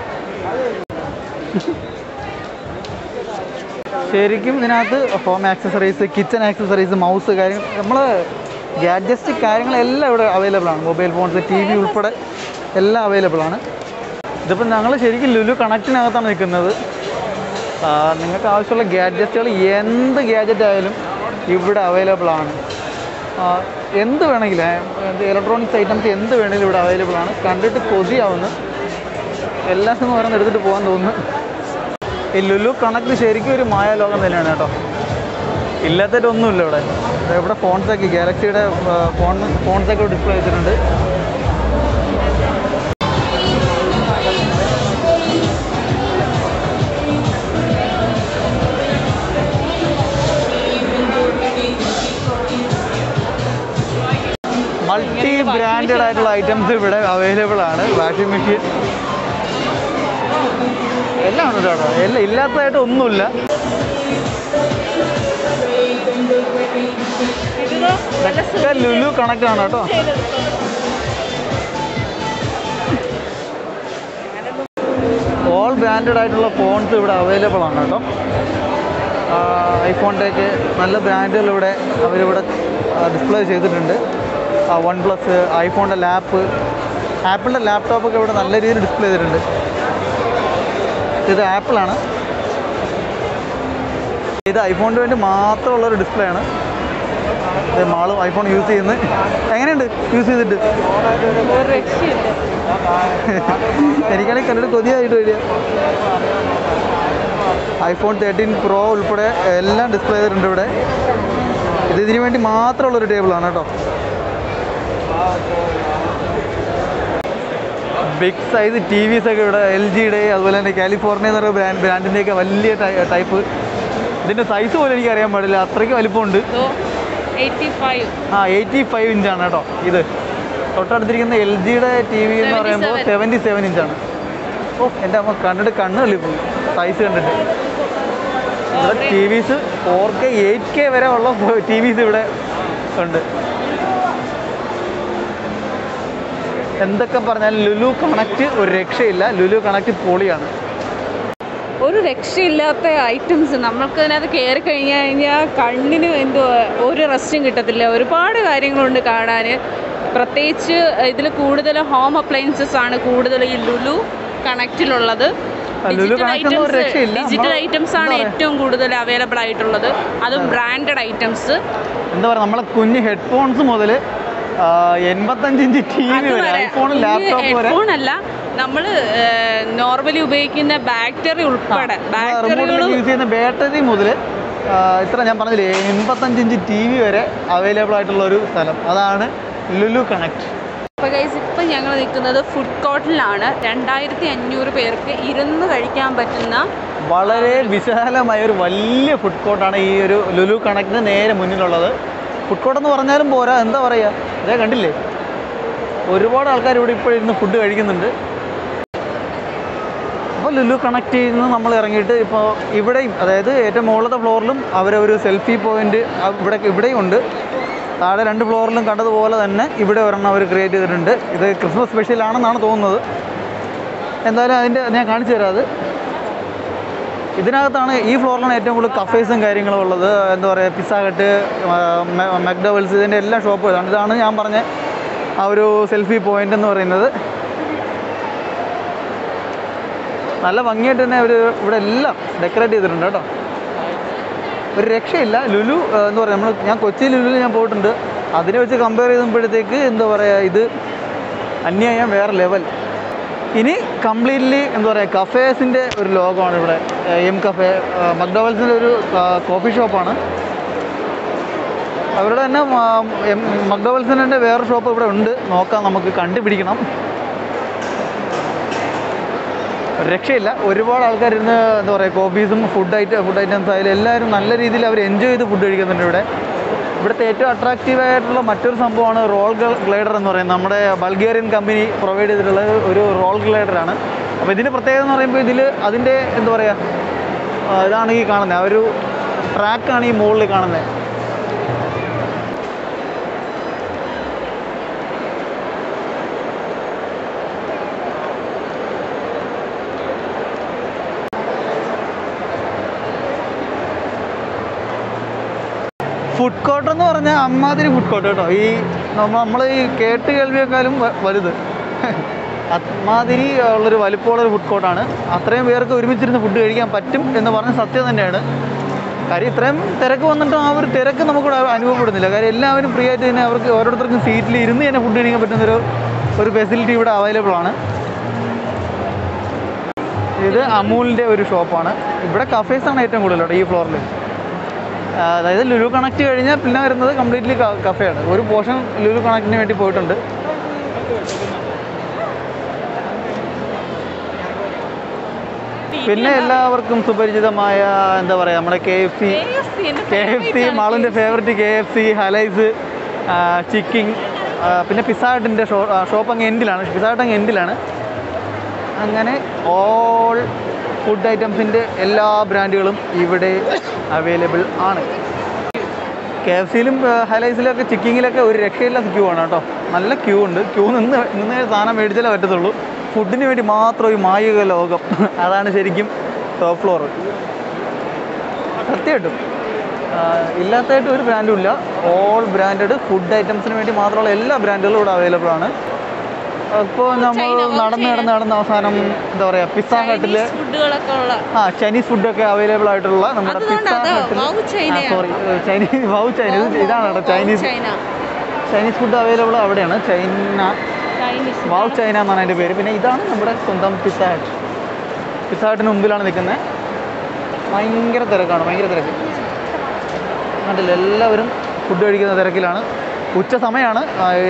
ശരിക്കും ഇതിനകത്ത് home accessories kitchen accessories mouse കാര്യങ്ങൾ നമ്മൾ ഗാഡ്ജസ്റ്റ് കാര്യങ്ങളെല്ലാം ഇവിടെ അവൈലബിൾ ആണ് മൊബൈൽ ഫോൺസ് ടി വി ഉൾപ്പെടെ എല്ലാം അവൈലബിൾ ആണ് ഇതിപ്പോൾ ഞങ്ങൾ ശരിക്കും ലുലു കണക്റ്റിനകത്താണ് നിൽക്കുന്നത് ആ, നിങ്ങൾക്ക് ആവശ്യമുള്ള ഗാഡ്ജറ്റുകൾ എന്ത് ഗാഡ്ജറ്റ് ആയാലും ഇവിടെ അവൈലബിൾ ആണ് ആ, എന്ത് വേണമെങ്കിലും ഇലക്ട്രോണിക്സ് ഐറ്റംസ് എന്ത് വേണമെങ്കിലും ഇവിടെ അവൈലബിൾ ആണ് കണ്ടിട്ട് കൊതിയാവുന്നു എല്ലാം എന്ന് പറയുന്നത് എടുത്തിട്ട് പോകാൻ തോന്നുന്നു ഈ ലുലു കണക്ട് ശരിക്കും ഒരു മായ ലോകം തന്നെയാണ് കേട്ടോ ഇല്ലാത്തതൊന്നുമില്ല ഇവിടെ ദേ ഇവിടെ ഫോൺസൊക്കെ ഗാലക്സിയുടെ ഫോൺ ഫോൺസൊക്കെ ഡിസ്പ്ലേ ചെയ്തിട്ടുണ്ട് മൾട്ടി ബ്രാൻഡഡ് ആയിട്ടുള്ള ഐറ്റംസ് ഇവിടെ അവൈലബിൾ ആണ് വാഷിംഗ് മെഷീൻ എല്ലാം ഉണ്ട് കേട്ടോ എല്ലാം ഇല്ലാത്തതായിട്ട് ഒന്നുമില്ല ഇതിതോ നല്ല ഇതൊക്കെ ലുലു കണക്ട് ആണ് കേട്ടോ ഓൾ ബ്രാൻഡഡ് ആയിട്ടുള്ള ഫോൺസ് ഇവിടെ അവൈലബിൾ ആണ് കേട്ടോ ഐഫോണിൻ്റെയൊക്കെ നല്ല ബ്രാൻഡുകൾ ഇവിടെ അവരിവിടെ ഡിസ്പ്ലേ ചെയ്തിട്ടുണ്ട് വൺ പ്ലസ് ഐഫോണിൻ്റെ ലാപ്പ് ആപ്പിളിൻ്റെ ലാപ്ടോപ്പൊക്കെ ഇവിടെ നല്ല രീതിയിൽ ഡിസ്പ്ലേ ചെയ്തിട്ടുണ്ട് ഇത് ആപ്പിളാണ് ഇത് ഐഫോണിന് വേണ്ടി മാത്രമുള്ളൊരു ഡിസ്പ്ലേ ആണ് മാളും ഐഫോൺ യൂസ് ചെയ്യുന്നു എങ്ങനെയുണ്ട് യൂസ് ചെയ്തിട്ട് ഒരു രക്ഷയില്ല എനിക്കാണെങ്കിൽ കണ്ടിട്ട് കൊതിയായിട്ട് വരിക ഐഫോൺ തേർട്ടീൻ പ്രോ ഉൾപ്പെടെ എല്ലാം ഡിസ്പ്ലേ ചെയ്തിട്ടുണ്ട് ഇവിടെ ഇത് ഇതിന് വേണ്ടി മാത്രമുള്ളൊരു ടേബിളാണ് കേട്ടോ ബിഗ് സൈസ് ടി വിസ് ഒക്കെ ഇവിടെ എൽ ജിയുടെ അതുപോലെ തന്നെ കാലിഫോർണിയ എന്ന് പറയുന്ന ബ്രാൻഡ് ബ്രാൻഡിൻ്റെയൊക്കെ വലിയ ടൈപ്പ് ഇതിൻ്റെ സൈസ് പോലും എനിക്ക് അറിയാൻ പാടില്ല അത്രയ്ക്ക് വലിപ്പമുണ്ട് എയ്റ്റി ഫൈവ് ആ എയ്റ്റി ഫൈവ് ഇഞ്ചാണ് കേട്ടോ ഇത് തൊട്ടടുത്തിരിക്കുന്ന എൽ ജിയുടെ ടി വി എന്ന് പറയുമ്പോൾ സെവൻറ്റി സെവൻ ഇഞ്ചാണ് ഓ എൻ്റെ അമ്മ കണ്ടിട്ട് കണ്ണ് തള്ളിപ്പോയി സൈസ് കണ്ടിട്ട് ഇവിടെ TVs four K eight K വരെ ഉള്ള ടി വിസ് ഇവിടെ ഉണ്ട് എന്തൊക്കെ പറഞ്ഞാലും ലുലു കണക്റ്റ് ഒരു രക്ഷയില്ല ലുലു കണക്റ്റ് പൊളിയാണ് ഒരു രക്ഷയില്ലാത്ത ഐറ്റംസ് നമ്മൾക്ക് അതിനകത്ത് കയറി കഴിഞ്ഞു കഴിഞ്ഞാൽ കണ്ണിന് എന്തോ ഒരു റെസ്റ്റും കിട്ടത്തില്ല ഒരുപാട് കാര്യങ്ങളുണ്ട് കാണാൻ പ്രത്യേകിച്ച് ഇതിൽ കൂടുതൽ ഹോം അപ്ലയൻസസ് ആണ് കൂടുതൽ ഈ ലുലു കണക്റ്റിലുള്ളത് ആ, ലുലു connect ഒന്നും ഒരു രക്ഷയില്ല. ഡിജിറ്റൽ നമ്മള് ഐറ്റംസ് ആണ് എന്താ പറയാ? ഏറ്റവും കൂടുതൽ അവൈലബിൾ ആയിട്ടുള്ളത് അതും ബ്രാൻഡഡ് ഐറ്റംസ് എന്താ പറയുക നമ്മളെ കുഞ്ഞ് ഹെഡ്ഫോൺസ് മുതൽ എൺപത്തഞ്ച് ഇഞ്ച് ടി വി വരെ ഐഫോൺ ലാപ്ടോപ്പ് വരെ ഹെഡ്ഫോൺ അല്ല നമ്മൾ നോർമലി ഉപയോഗിക്കുന്ന ബാറ്ററി ഉൾപ്പെടെ ബാറ്ററികൾ റിമോട്ടിൽ യൂസ് ചെയ്യുന്ന ബാറ്ററി മുതൽ ഇത്ര ഞാൻ പറഞ്ഞില്ലേ എൺപത്തഞ്ച് ഇഞ്ച് ടി വി വരെ അവൈലബിൾ ആയിട്ടുള്ള ഒരു സ്ഥലം അതാണ് ലുലു കണക്ട് അപ്പോൾ ഗൈസ് ഇപ്പം ഞങ്ങൾ നിൽക്കുന്നത് ഫുഡ് കോർട്ടിലാണ് രണ്ടായിരത്തി അഞ്ഞൂറ് പേർക്ക് ഇരുന്ന് കഴിക്കാൻ പറ്റുന്ന വളരെ വിശാലമായ ഒരു വലിയ ഫുഡ് കോർട്ടാണ് ഈ ഒരു ലുലു കണക്റ്റിന് നേരെ മുന്നിലുള്ളത് ഫുഡ് കോർട്ട് എന്ന് പറഞ്ഞാലും പോരാ എന്താ പറയുക അതേ കണ്ടില്ലേ ഒരുപാട് ആൾക്കാർ ഇവിടെ ഇപ്പോൾ ഇരുന്ന് ഫുഡ് കഴിക്കുന്നുണ്ട് അപ്പോൾ ലുലു കണക്റ്റിൽ നിന്ന് നമ്മൾ ഇറങ്ങിയിട്ട് ഇപ്പോൾ ഇവിടെയും അതായത് ഏറ്റവും മുകളിലത്തെ ഫ്ലോറിലും അവരൊരു സെൽഫി പോയിന്റ് ഇവിടെ ഇവിടെയും ഉണ്ട് താഴെ രണ്ട് ഫ്ലോറിലും കണ്ടതുപോലെ തന്നെ ഇവിടെ ഒരെണ്ണം അവർ ക്രിയേറ്റ് ചെയ്തിട്ടുണ്ട് ഇത് ക്രിസ്മസ് സ്പെഷ്യൽ ആണെന്നാണ് തോന്നുന്നത് എന്തായാലും അതിൻ്റെ ഞാൻ കാണിച്ചു തരാം അത് ഇതിനകത്താണ് ഈ ഫ്ലോറിലാണ് ഏറ്റവും കൂടുതൽ കഫേസും കാര്യങ്ങളും ഉള്ളത് എന്താ പറയുക പിസ്സ ഹട്ട് മെക്ഡവൽസ് ഇതിൻ്റെ എല്ലാ ഷോപ്പും ഇതാണ് ഇതാണ് ഞാൻ പറഞ്ഞ ആ ഒരു സെൽഫി പോയിന്റ് എന്ന് പറയുന്നത് നല്ല ഭംഗിയായിട്ട് തന്നെ അവർ ഇവിടെ എല്ലാം ഡെക്കറേറ്റ് ചെയ്തിട്ടുണ്ട് കേട്ടോ ഒരു രക്ഷയില്ല ലുലു ആ, എന്താ പറയുക നമ്മൾ ഞാൻ കൊച്ചി ലുലുവിൽ ഞാൻ പോയിട്ടുണ്ട് അതിനെ വെച്ച് കമ്പയർ ചെയ്യുമ്പോഴത്തേക്ക് എന്താ പറയുക ഇത് അന്യായം വേറെ ലെവൽ ഇനി കംപ്ലീറ്റ്ലി എന്താ പറയുക കഫേസിൻ്റെ ഒരു ലോകമാണ് ഇവിടെ എം കഫേ മക്ഡോവൽസിൻ്റെ ഒരു കോഫി ഷോപ്പാണ് അവരുടെ തന്നെ മക്ഡോവൽസിൻ്റെ തന്നെ വേറെ ഷോപ്പ് ഇവിടെ ഉണ്ട് നോക്കാം നമുക്ക് കണ്ടുപിടിക്കണം ഒരു രക്ഷയില്ല ഒരുപാട് ആൾക്കാർ ഇരുന്ന് എന്താ പറയുക കോഫീസും ഫുഡ് ഐറ്റം ഫുഡ് ഐറ്റംസ് ആയാലും എല്ലാവരും നല്ല രീതിയിൽ അവർ എൻജോയ് ചെയ്ത് ഫുഡ് കഴിക്കുന്നുണ്ട് ഇവിടെ ഇവിടുത്തെ ഏറ്റവും അട്രാക്റ്റീവ് ആയിട്ടുള്ള മറ്റൊരു സംഭവമാണ് റോൾ ഗ്ലൈഡർ എന്ന് പറയുന്നത് നമ്മുടെ ബൾഗേറിയൻ കമ്പനി പ്രൊവൈഡ് ചെയ്തിട്ടുള്ള ഒരു റോൾ ഗ്ലൈഡറാണ് അപ്പോൾ ഇതിന് പ്രത്യേകത എന്ന് പറയുമ്പോൾ ഇതിൽ അതിൻ്റെ എന്താ പറയുക ആ, ഇതാണ് ഈ കാണുന്നത് ആ ഒരു ട്രാക്കാണ് ഈ മുകളിൽ കാണുന്നത് ഫുഡ് കോർട്ട് എന്ന് പറഞ്ഞാൽ അമ്മാതിരി ഫുഡ് കോർട്ട് കേട്ടോ ഈ നമ്മൾ ഈ കേട്ട് കേൾവിയേക്കാളും വ- വലുത് അമ്മാതിരി ഉള്ളൊരു വലിപ്പമുള്ളൊരു ഫുഡ് കോർട്ടാണ് അത്രയും പേർക്ക് ഒരുമിച്ചിരുന്ന് ഫുഡ് കഴിക്കാൻ പറ്റും എന്ന് പറഞ്ഞ സത്യം തന്നെയാണ് കാര്യം ഇത്രയും തിരക്ക് വന്നിട്ട് ആ ഒരു തിരക്ക് നമുക്കിവിടെ അനുഭവപ്പെടുന്നില്ല കാര്യം എല്ലാവരും ഫ്രീ ആയിട്ട് തന്നെ അവർക്ക് ഓരോരുത്തർക്കും സീറ്റിൽ ഇരുന്ന് തന്നെ ഫുഡ് കഴിക്കാൻ പറ്റുന്നൊരു ഒരു ഫെസിലിറ്റി ഇവിടെ അവൈലബിൾ ആണ് ഇത് അമൂലിൻ്റെ ഒരു ഷോപ്പാണ് ഇവിടെ കഫേസാണ് ഏറ്റവും കൂടുതൽ കേട്ടോ ഈ ഫ്ലോറിൽ അതായത് ലുലു കണക്ട് കഴിഞ്ഞാൽ പിന്നെ വരുന്നത് കംപ്ലീറ്റ്ലി കഫേയാണ് ഒരു പോർഷൻ ലുലു കണക്റ്റിന് വേണ്ടി പോയിട്ടുണ്ട് പിന്നെ എല്ലാവർക്കും സുപരിചിതമായ എന്താ പറയുക നമ്മുടെ K F C K F C മാളിൻ്റെ ഫേവററ്റ് കെ എഫ് സി ഹലൈസ് ചിക്കിങ് പിന്നെ പിസാട്ടിൻ്റെ ഷോ ഷോപ്പ് അങ്ങ് എൻഡിലാണ് പിസാട്ട് അങ്ങ് എൻഡിലാണ് അങ്ങനെ ഓൾ ഫുഡ് ഐറ്റംസിൻ്റെ എല്ലാ ബ്രാൻഡുകളും ഇവിടെ അവൈലബിൾ ആണ് കെ എഫ് സിയിലും ഹലൈസിലൊക്കെ ചിക്കിങ്ങിലൊക്കെ ഒരു രക്ഷയില്ല ക്യൂ ആണ് കേട്ടോ നല്ല ക്യൂ ഉണ്ട് ക്യൂ നിന്ന് നിന്ന് സാധനം മേടിച്ചാലേ പറ്റത്തുള്ളൂ ഫുഡിന് വേണ്ടി മാത്രം ഈ മായിക ലോകം അതാണ് ശരിക്കും ടോപ്പ് ഫ്ലോർ സത്യമായിട്ടും ആ, ഇല്ലാത്തതായിട്ട് ഒരു ബ്രാൻഡും ഇല്ല ഓൾ ബ്രാൻഡഡ് ഫുഡ് ഐറ്റംസിന് വേണ്ടി മാത്രമുള്ള എല്ലാ ബ്രാൻഡുകളും ഇവിടെ അവൈലബിൾ ആണ് ഇപ്പോൾ നമ്മൾ ചൈന, ഓ, നടന്ന് ചൈന. നടന്ന് നടന്ന് അവസാനം എന്താ പറയുക പിസ്സ ഹട്ടിൽ ചൈനീസ് ഫുഡുകളൊക്കെ ഉള്ള ആ ചൈനീസ് ഫുഡൊക്കെ അവൈലബിൾ ആയിട്ടുള്ള നമ്മുടെ പിസ്സ അതുകൊണ്ടാ അത് ഹട്ടിൽ വൗ ചൈനയാണ്. സോറി ചൈനീസ് വൗ ചൈന ഇത് ഇതാണ് കേട്ടോ Chinese China Chinese food available അവിടെയാണ് ചൈന ചൈനീസ് വൗ ചൈന എന്നാണ് അതിൻ്റെ പേര് പിന്നെ ഇതാണ് നമ്മുടെ സ്വന്തം പിസ്സ ഹട്ട് പിസ്സ ഹട്ടിന് മുമ്പിലാണ് നിൽക്കുന്നത് ഭയങ്കര തിരക്കാണ് ഭയങ്കര തിരക്ക് കണ്ടില്ല എല്ലാവരും ഫുഡ് കഴിക്കുന്ന തിരക്കിലാണ് ഉച്ച സമയമാണ്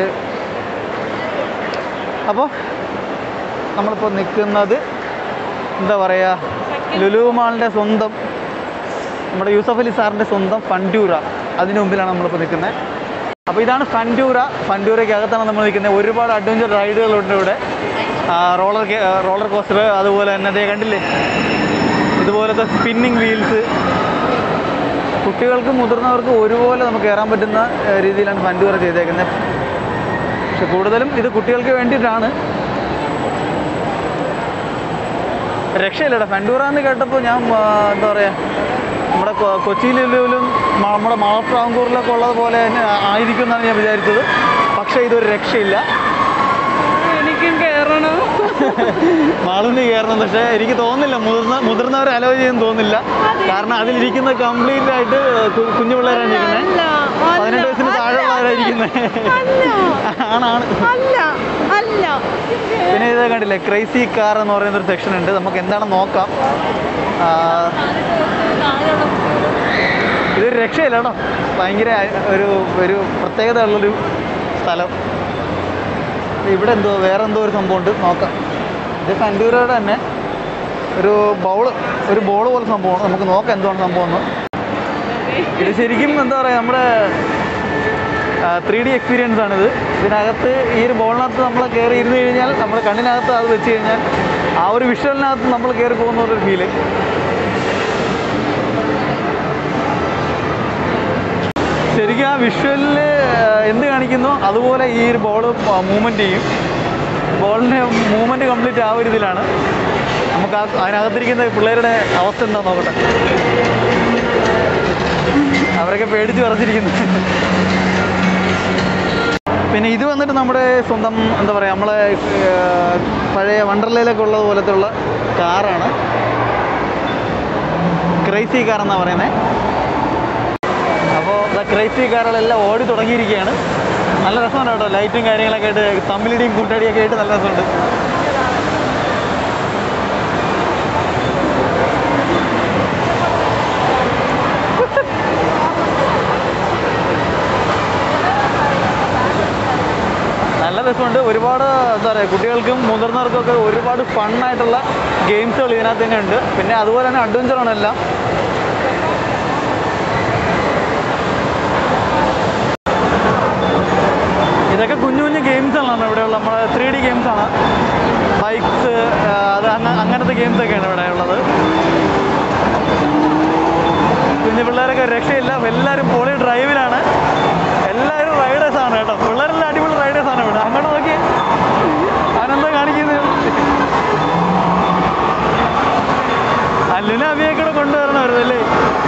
അപ്പോൾ നമ്മളിപ്പോൾ നിൽക്കുന്നത് എന്താ പറയുക ലുലു മാളിൻ്റെ സ്വന്തം നമ്മുടെ യൂസഫ് അലി സാറിൻ്റെ സ്വന്തം ഫണ്ടൂറ അതിന് മുമ്പിലാണ് നമ്മളിപ്പോൾ നിൽക്കുന്നത് അപ്പോൾ ഇതാണ് ഫണ്ടൂറ ഫണ്ടൂരയ്ക്കകത്താണ് നമ്മൾ നിൽക്കുന്നത് ഒരുപാട് അഡ്വഞ്ചർ റൈഡുകളുണ്ട് ഇവിടെ റോളർ റോളർ കോസ്റ്റർ അതുപോലെ തന്നെ അതേ കണ്ടില്ലേ ഇതുപോലത്തെ സ്പിന്നിങ് വീൽസ് കുട്ടികൾക്കും മുതിർന്നവർക്കും ഒരുപോലെ നമുക്ക് കയറാൻ പറ്റുന്ന ഏഹ്, രീതിയിലാണ് ഫണ്ടൂറ ചെയ്തേക്കുന്നത് പക്ഷെ കൂടുതലും ഇത് കുട്ടികൾക്ക് വേണ്ടിയിട്ടാണ് രക്ഷയില്ലടാ ഫണ്ടൂറ എന്ന് കേട്ടപ്പോൾ ഞാൻ ആ, എന്താ പറയുക നമ്മുടെ കൊ- കൊച്ചി ലുലുവിലും മ- നമ്മുടെ മാളപ്രാങ്കൂറിലൊക്കെ ഉള്ളത് പോലെ തന്നെ ആ- ആയിരിക്കും എന്നാണ് ഞാൻ വിചാരിച്ചത് പക്ഷേ ഇതൊരു രക്ഷയില്ല എനിക്കും കയറണം മാളുവിന് കയറണം പക്ഷേ എനിക്ക് തോന്നുന്നില്ല മുതിർന്ന മുതിർന്നവരെ അലോ ചെയ്യുന്നു തോന്നുന്നില്ല കാരണം അതിലിരിക്കുന്ന കംപ്ലീറ്റ് ആയിട്ട് കു- കുഞ്ഞു പിള്ളേരാണ് ഇരിക്കുന്നത് അല്ല പതിനെട്ട് വയസ്സിന് താഴെയുള്ളവരായിരിക്കുന്നത് ആണാണ് അല്ല അല്ല പിന്നെ ഇത് കണ്ടില്ലേ ക്രൈസി കാർ എന്ന് പറയുന്ന ഒരു സെക്ഷൻ ഉണ്ട് നമുക്ക് എന്താണെന്ന് നോക്കാം ആ, ഇതൊരു രക്ഷയില്ല കേട്ടോ ഭയങ്കര ഒരു ഒരു പ്രത്യേകത ഉള്ളൊരു സ്ഥലം ഇവിടെ എന്തോ വേറെ എന്തോ ഒരു സംഭവം ഉണ്ട് നോക്കാം ഇത് കണ്ടൂരയുടെ തന്നെ ഒരു ബൗള് ഒരു ബോൾ പോലെ സംഭവമാണ് നമുക്ക് നോക്കാം എന്താണ് സംഭവം എന്ന് ഇത് ശരിക്കും എന്താ പറയുക നമ്മുടെ ത്രീ ഡി എക്സ്പീരിയൻസ് ആണിത് ഇതിനകത്ത് ഈ ഒരു ബോളിനകത്ത് നമ്മൾ കയറി ഇരുന്ന് കഴിഞ്ഞാൽ നമ്മുടെ കണ്ണിനകത്ത് അത് വെച്ച് കഴിഞ്ഞാൽ ആ ഒരു വിഷ്വലിനകത്ത് നമ്മൾ കയറി പോകുന്ന ഒരു ഫീല് ശരിക്കും ആ വിഷ്വലിൽ എന്ത് കാണിക്കുന്നു അതുപോലെ ഈ ഒരു ബോൾ മൂവ്മെൻറ്റ് ചെയ്യും ബോളിൻ്റെ മൂവ്മെൻറ്റ് കംപ്ലീറ്റ് ആ ഒരു ഇതിലാണ് നമുക്ക് ആ അതിനകത്തിരിക്കുന്ന പിള്ളേരുടെ അവസ്ഥ എന്താ നോക്കട്ടെ അവരൊക്കെ പേടിച്ച് വിറച്ചിരിക്കുന്നു പിന്നെ ഇത് വന്നിട്ട് നമ്മുടെ സ്വന്തം എന്താ പറയുക നമ്മളെ ഏർ, പഴയ വണ്ടർലയിലൊക്കെ ഉള്ളത് പോലത്തെ ഉള്ള കാറാണ് ക്രൈസി കാർ എന്നാണ് പറയുന്നത് അപ്പോൾ ക്രൈസി കാറുകളെല്ലാം ഓടി തുടങ്ങിയിരിക്കുകയാണ് നല്ല രസമാണ് കേട്ടോ ലൈറ്റും കാര്യങ്ങളൊക്കെ ആയിട്ട് തമ്മിലിടിയും കൂട്ടടിയൊക്കെ ആയിട്ട് നല്ല രസമുണ്ട് നല്ല രസമുണ്ട് ഒരുപാട് എന്താ പറയുക കുട്ടികൾക്കും മുതിർന്നവർക്കും ഒക്കെ ഒരുപാട് ഫണ്ണായിട്ടുള്ള ഗെയിംസുകൾ ഇതിനകത്ത് തന്നെ ഉണ്ട് പിന്നെ അതുപോലെ തന്നെ അഡ്വഞ്ചറാണ് എല്ലാം ഇതൊക്കെ കുഞ്ഞു കുഞ്ഞു ഗെയിംസുകളാണ് ഇവിടെയുള്ള നമ്മുടെ ത്രീ ഡി ഗെയിംസാണ് ബൈക്സ് അത് അങ്ങ അങ്ങനത്തെ ഗെയിംസൊക്കെയാണ് ഇവിടെ ഉള്ളത് കുഞ്ഞു പിള്ളേരൊക്കെ ഒരു രക്ഷയില്ല എല്ലാവരും പൊളി ഡ്രൈവിലാണ് എല്ലാവരും റൈഡേഴ്സ് ആണ് കേട്ടോ പിള്ളേരെല്ലാം അടിപൊളി റൈഡേഴ്സ് ആണ് ഇവിടെ അങ്ങോട്ട് നോക്കി അവനെന്താ കാണിക്കുന്നത് അല്ലിനെ അഭിയൊക്കെ കൂടെ കൊണ്ടുവരണമായിരുന്നു അല്ലേ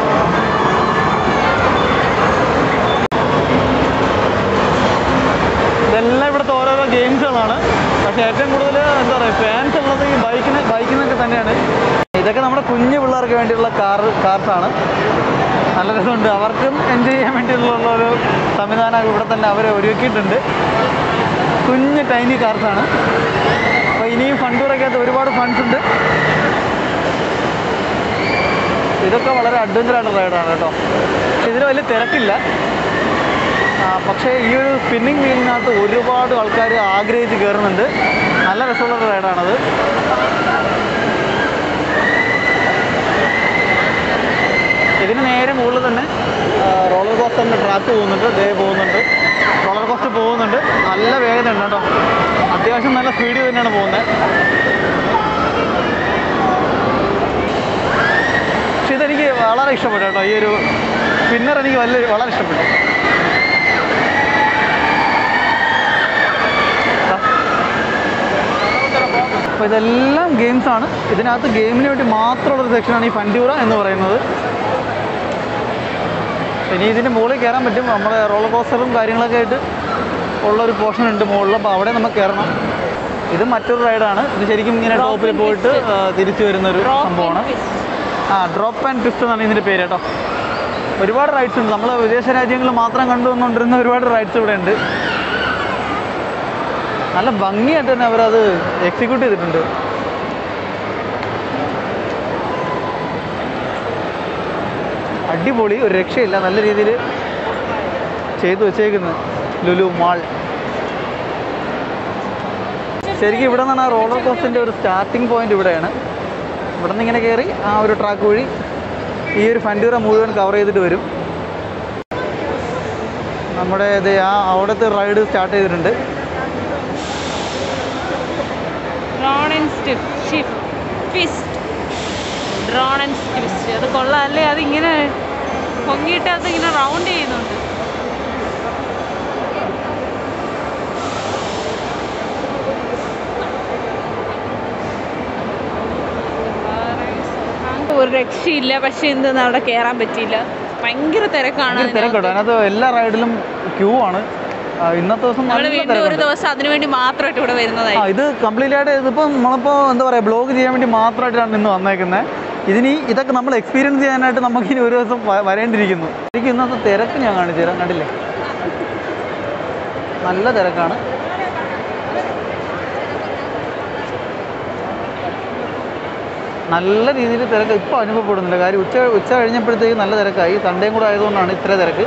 ഇതെല്ലാം ഇവിടുത്തെ ഓരോരോ ഗെയിംസുകളാണ് പക്ഷേ ഏറ്റവും കൂടുതൽ എന്താ പറയുക ഫാൻസ് ഉള്ളത് ഈ ബൈക്കിന് ബൈക്കിനൊക്കെ തന്നെയാണ് ഇതൊക്കെ നമ്മുടെ കുഞ്ഞു പിള്ളേർക്ക് വേണ്ടിയുള്ള കാർ കാർസാണ് നല്ല രസമുണ്ട് അവർക്കും എൻജോയ് ചെയ്യാൻ വേണ്ടിയുള്ള ഒരു സംവിധാനം ഇവിടെ തന്നെ അവർ ഒരുക്കിയിട്ടുണ്ട് കുഞ്ഞ് ടൈനി കാർസാണ് അപ്പോൾ ഇനിയും ഫണ്ടൂറൊക്കെ ആയിട്ട് ഒരുപാട് ഫണ്ട്സ് ഉണ്ട് ഇതൊക്കെ വളരെ അഡ്വഞ്ചർ ആയിട്ടുള്ള റൈഡാണ് കേട്ടോ പക്ഷെ ഇതിന് വലിയ തിരക്കില്ല ആ, പക്ഷേ ഈ ഒരു സ്പിന്നിങ് വീലിനകത്ത് ഒരുപാട് ആൾക്കാർ ആഗ്രഹിച്ച് കയറുന്നുണ്ട് നല്ല രസമുള്ള ഒരു റൈഡാണത് ഇതിന് നേരെ മുകളിൽ തന്നെ റോളർ കോസ്റ്ററിൻ്റെ ട്രാക്ക് പോകുന്നുണ്ട് ദേ പോകുന്നുണ്ട് റോളർ കോസ്റ്റർ പോകുന്നുണ്ട് നല്ല വേഗത ഉണ്ട് കേട്ടോ അത്യാവശ്യം നല്ല സ്പീഡിൽ തന്നെയാണ് പോകുന്നത് പക്ഷെ ഇതെനിക്ക് വളരെ ഇഷ്ടപ്പെട്ടു കേട്ടോ ഈ ഒരു സ്പിന്നർ എനിക്ക് വലിയ വളരെ ഇഷ്ടപ്പെട്ടു അപ്പോൾ ഇതെല്ലാം ഗെയിംസ് ആണ് ഇതിനകത്ത് ഗെയിമിന് വേണ്ടി മാത്രമുള്ളൊരു സെക്ഷനാണ് ഈ ഫൻഡ്യൂറ എന്ന് പറയുന്നത് ഇനി ഇതിൻ്റെ മുകളിൽ കയറാൻ പറ്റും നമ്മുടെ റോളർ കോസ്റ്ററും കാര്യങ്ങളൊക്കെ ആയിട്ട് ഉള്ളൊരു പോർഷൻ ഉണ്ട് മുകളിൽ അപ്പോൾ അവിടെ നമുക്ക് കയറണം ഇത് മറ്റൊരു റൈഡാണ് ഇത് ശരിക്കും ഇങ്ങനെ ടോപ്പിൽ പോയിട്ട് ആ, തിരിച്ചു വരുന്നൊരു സംഭവമാണ് ആ ഡ്രോപ്പ് ആൻഡ് ട്വിസ്റ്റ് എന്നാണ് ഇതിൻ്റെ പേര് കേട്ടോ ഒരുപാട് റൈഡ്സ് ഉണ്ട് നമ്മൾ വിദേശ രാജ്യങ്ങളിൽ മാത്രം കണ്ടുവന്നുകൊണ്ടിരുന്ന ഒരുപാട് റൈഡ്സ് ഇവിടെ ഉണ്ട് നല്ല ഭംഗിയായിട്ട് തന്നെ അവരത് എക്സിക്യൂട്ട് ചെയ്തിട്ടുണ്ട് അടിപൊളി ഒരു രക്ഷയില്ല നല്ല രീതിയിൽ ചെയ്തു വെച്ചേക്കുന്നത് ലുലു മാൾ ശരിക്കും ഇവിടെ നിന്നാണ് ആ റോളർ കോസ്റ്റിൻ്റെ ഒരു സ്റ്റാർട്ടിംഗ് പോയിന്റ് ഇവിടെയാണ് ഇവിടെ നിന്ന് ഇങ്ങനെ കയറി ആ ഒരു ട്രാക്ക് വഴി ഈ ഒരു ഫൻഡൂറ മുഴുവൻ കവർ ചെയ്തിട്ട് വരും നമ്മുടെ ഇത് ആ അവിടുത്തെ റൈഡ് സ്റ്റാർട്ട് ചെയ്തിട്ടുണ്ട് drone and shift twist drone and twist അത് കൊള്ളാം അല്ലേ അതിങ്ങനെ പൊങ്ങിയിട്ട് അതിങ്ങനെ റൗണ്ട് ചെയ്യുന്നുണ്ട് ഒരു രക്ഷയില്ല പക്ഷെ എന്തെന്ന് അവിടെ കയറാൻ പറ്റിയില്ല ഭയങ്കര തിരക്കാണ് ഭയങ്കര തിരക്കുണ്ട് അതിനകത്ത് എല്ലാ റൈഡിലും ക്യൂ ആണ് ആ, ഇന്നത്തെ ദിവസം നമ്മൾ നല്ല വീണ്ടും ഒരു തിരക്കുണ്ട് ദിവസം അതിനു വേണ്ടി മാത്രമായിട്ട് ഇവിടെ വരുന്നതായി ആ ഇത് കംപ്ലീറ്റ് ആയിട്ട് ഇതിപ്പോൾ നമ്മളിപ്പോൾ എന്താ പറയുക ബ്ലോഗ് ചെയ്യാൻ വേണ്ടി മാത്രമായിട്ടാണ് ഇന്ന് വന്നേക്കുന്നത് ഇതിനി ഇതൊക്കെ നമ്മൾ എക്സ്പീരിയൻസ് ചെയ്യാനായിട്ട് നമുക്ക് ഇനി ഒരു ദിവസം വ- വരേണ്ടിയിരിക്കുന്നു എനിക്ക് ഇന്നത്തെ തിരക്ക് ഞാൻ കാണിച്ചു തരാം കണ്ടില്ലേ നല്ല തിരക്കാണ് നല്ല രീതിയിൽ തിരക്ക് ഇപ്പോൾ അനുഭവപ്പെടുന്നില്ല കാര്യം ഉച്ച ഉച്ച കഴിഞ്ഞപ്പോഴത്തേക്ക് നല്ല തിരക്കായി സൺഡേയും കൂടെ ആയതുകൊണ്ടാണ് ഇത്ര തിരക്ക്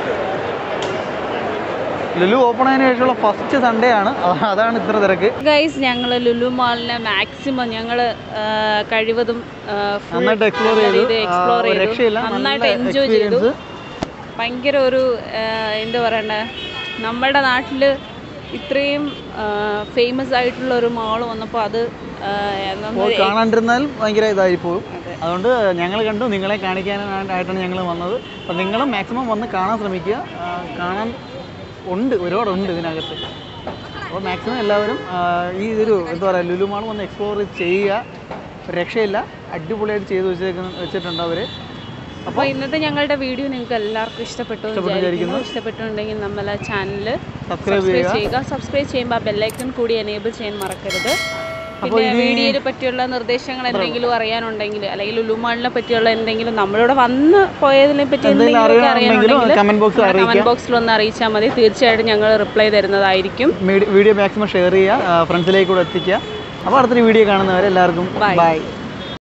ലുലു ഓപ്പൺ ആയതിനു ശേഷമുള്ള ഫസ്റ്റ് സൺഡേ ആണ് അതാ- അതാണ് ഇത്ര തിരക്ക് ഗൈസ് ഞങ്ങൾ ലുലു മാളിനെ മാക്സിമം ഞങ്ങൾ കഴിവതും ആ, full നന്നായിട്ട് explore നല്ല ചെയ്തു. രീതിയിൽ explore ആ, ഒരു ചെയ്തു. രക്ഷയില്ല. നന്നായിട്ട് നല്ല എൻജോയ് ചെയ്തു experience. ഭയങ്കര ഒരു ആ, എന്താ പറയണ്ടേ നമ്മുടെ നാട്ടിൽ ഇത്രയും ഫേമസ് ആയിട്ടുള്ള ഒരു മാൾ വന്നപ്പോൾ അത് ആ, നമ്മൾ പോയി കാണാണ്ടിരുന്നാൽ ഭയങ്കര ഇതായി പോകും അതെ. അതുകൊണ്ട് ഞങ്ങൾ കണ്ടു നിങ്ങളെ കാണിക്കാനായിട്ടാണ് ഞങ്ങൾ വന്നത് അപ്പം നിങ്ങളും മാക്സിമം വന്ന് കാണാൻ ശ്രമിക്കുക ആ, കാണാൻ ഉണ്ട് ഒരുപാടുണ്ട് ഇതിനകത്ത് അപ്പോൾ മാക്സിമം എല്ലാവരും ആ, ഈ ഒരു എന്താ പറയുക ലുലു മാൾ വന്ന് എക്സ്പ്ലോർ ചെയ്യുക ഒരു രക്ഷയില്ല അടിപൊളിയായിട്ട് ചെയ്ത് വെച്ചേക്കുന്ന വെച്ചിട്ടുണ്ട് അവർ അപ്പോൾ ഇന്നത്തെ ഞങ്ങളുടെ വീഡിയോ നിങ്ങൾക്ക് എല്ലാവർക്കും ഇഷ്ടപ്പെട്ടു എന്ന് ഇഷ്ടപ്പെട്ടു വിചാരിക്കുന്നു ഇഷ്ടപ്പെട്ടുണ്ടെങ്കിൽ നമ്മളെ ചാനൽ സബ്സ്ക്രൈബ് സബ്സ്ക്രൈബ് ചെയ്യുക ചെയ്യുക സബ്സ്ക്രൈബ് ചെയ്യുമ്പോൾ ആ ബെല്ലൈക്കൺ കൂടി എനേബിൾ ചെയ്യാൻ മറക്കരുത് അപ്പോൾ പിന്നെ ഇനി- വീഡിയോയെ പറ്റിയുള്ള നിർദ്ദേശങ്ങൾ എന്തെങ്കിലും അറിയാനുണ്ടെങ്കിൽ അല്ലെങ്കിൽ ലുലുമാളിനെ പറ്റിയുള്ള എന്തെങ്കിലും നമ്മളിവിടെ വന്ന് പോയതിനെ പറ്റി എന്തെങ്കിലും എന്തെങ്കിലും അറിയണമെങ്കിലും അറിയാനുണ്ടെങ്കിൽ കമൻറ്റ് ബോക്സിൽ കമന്റ് അറിയിക്കാം ബോക്സിൽ ഒന്ന് അറിയിച്ചാൽ മതി തീർച്ചയായിട്ടും ഞങ്ങൾ റിപ്ലൈ തരുന്നതായിരിക്കും വീഡിയോ മാക്സിമം ഷെയർ ചെയ്യുക ഫ്രണ്ട്സിലേക്ക് കൂടെ എത്തിക്കുക അപ്പോൾ അടുത്തൊരു വീഡിയോ കാണുന്നവരെ എല്ലാവർക്കും Bye. ബൈ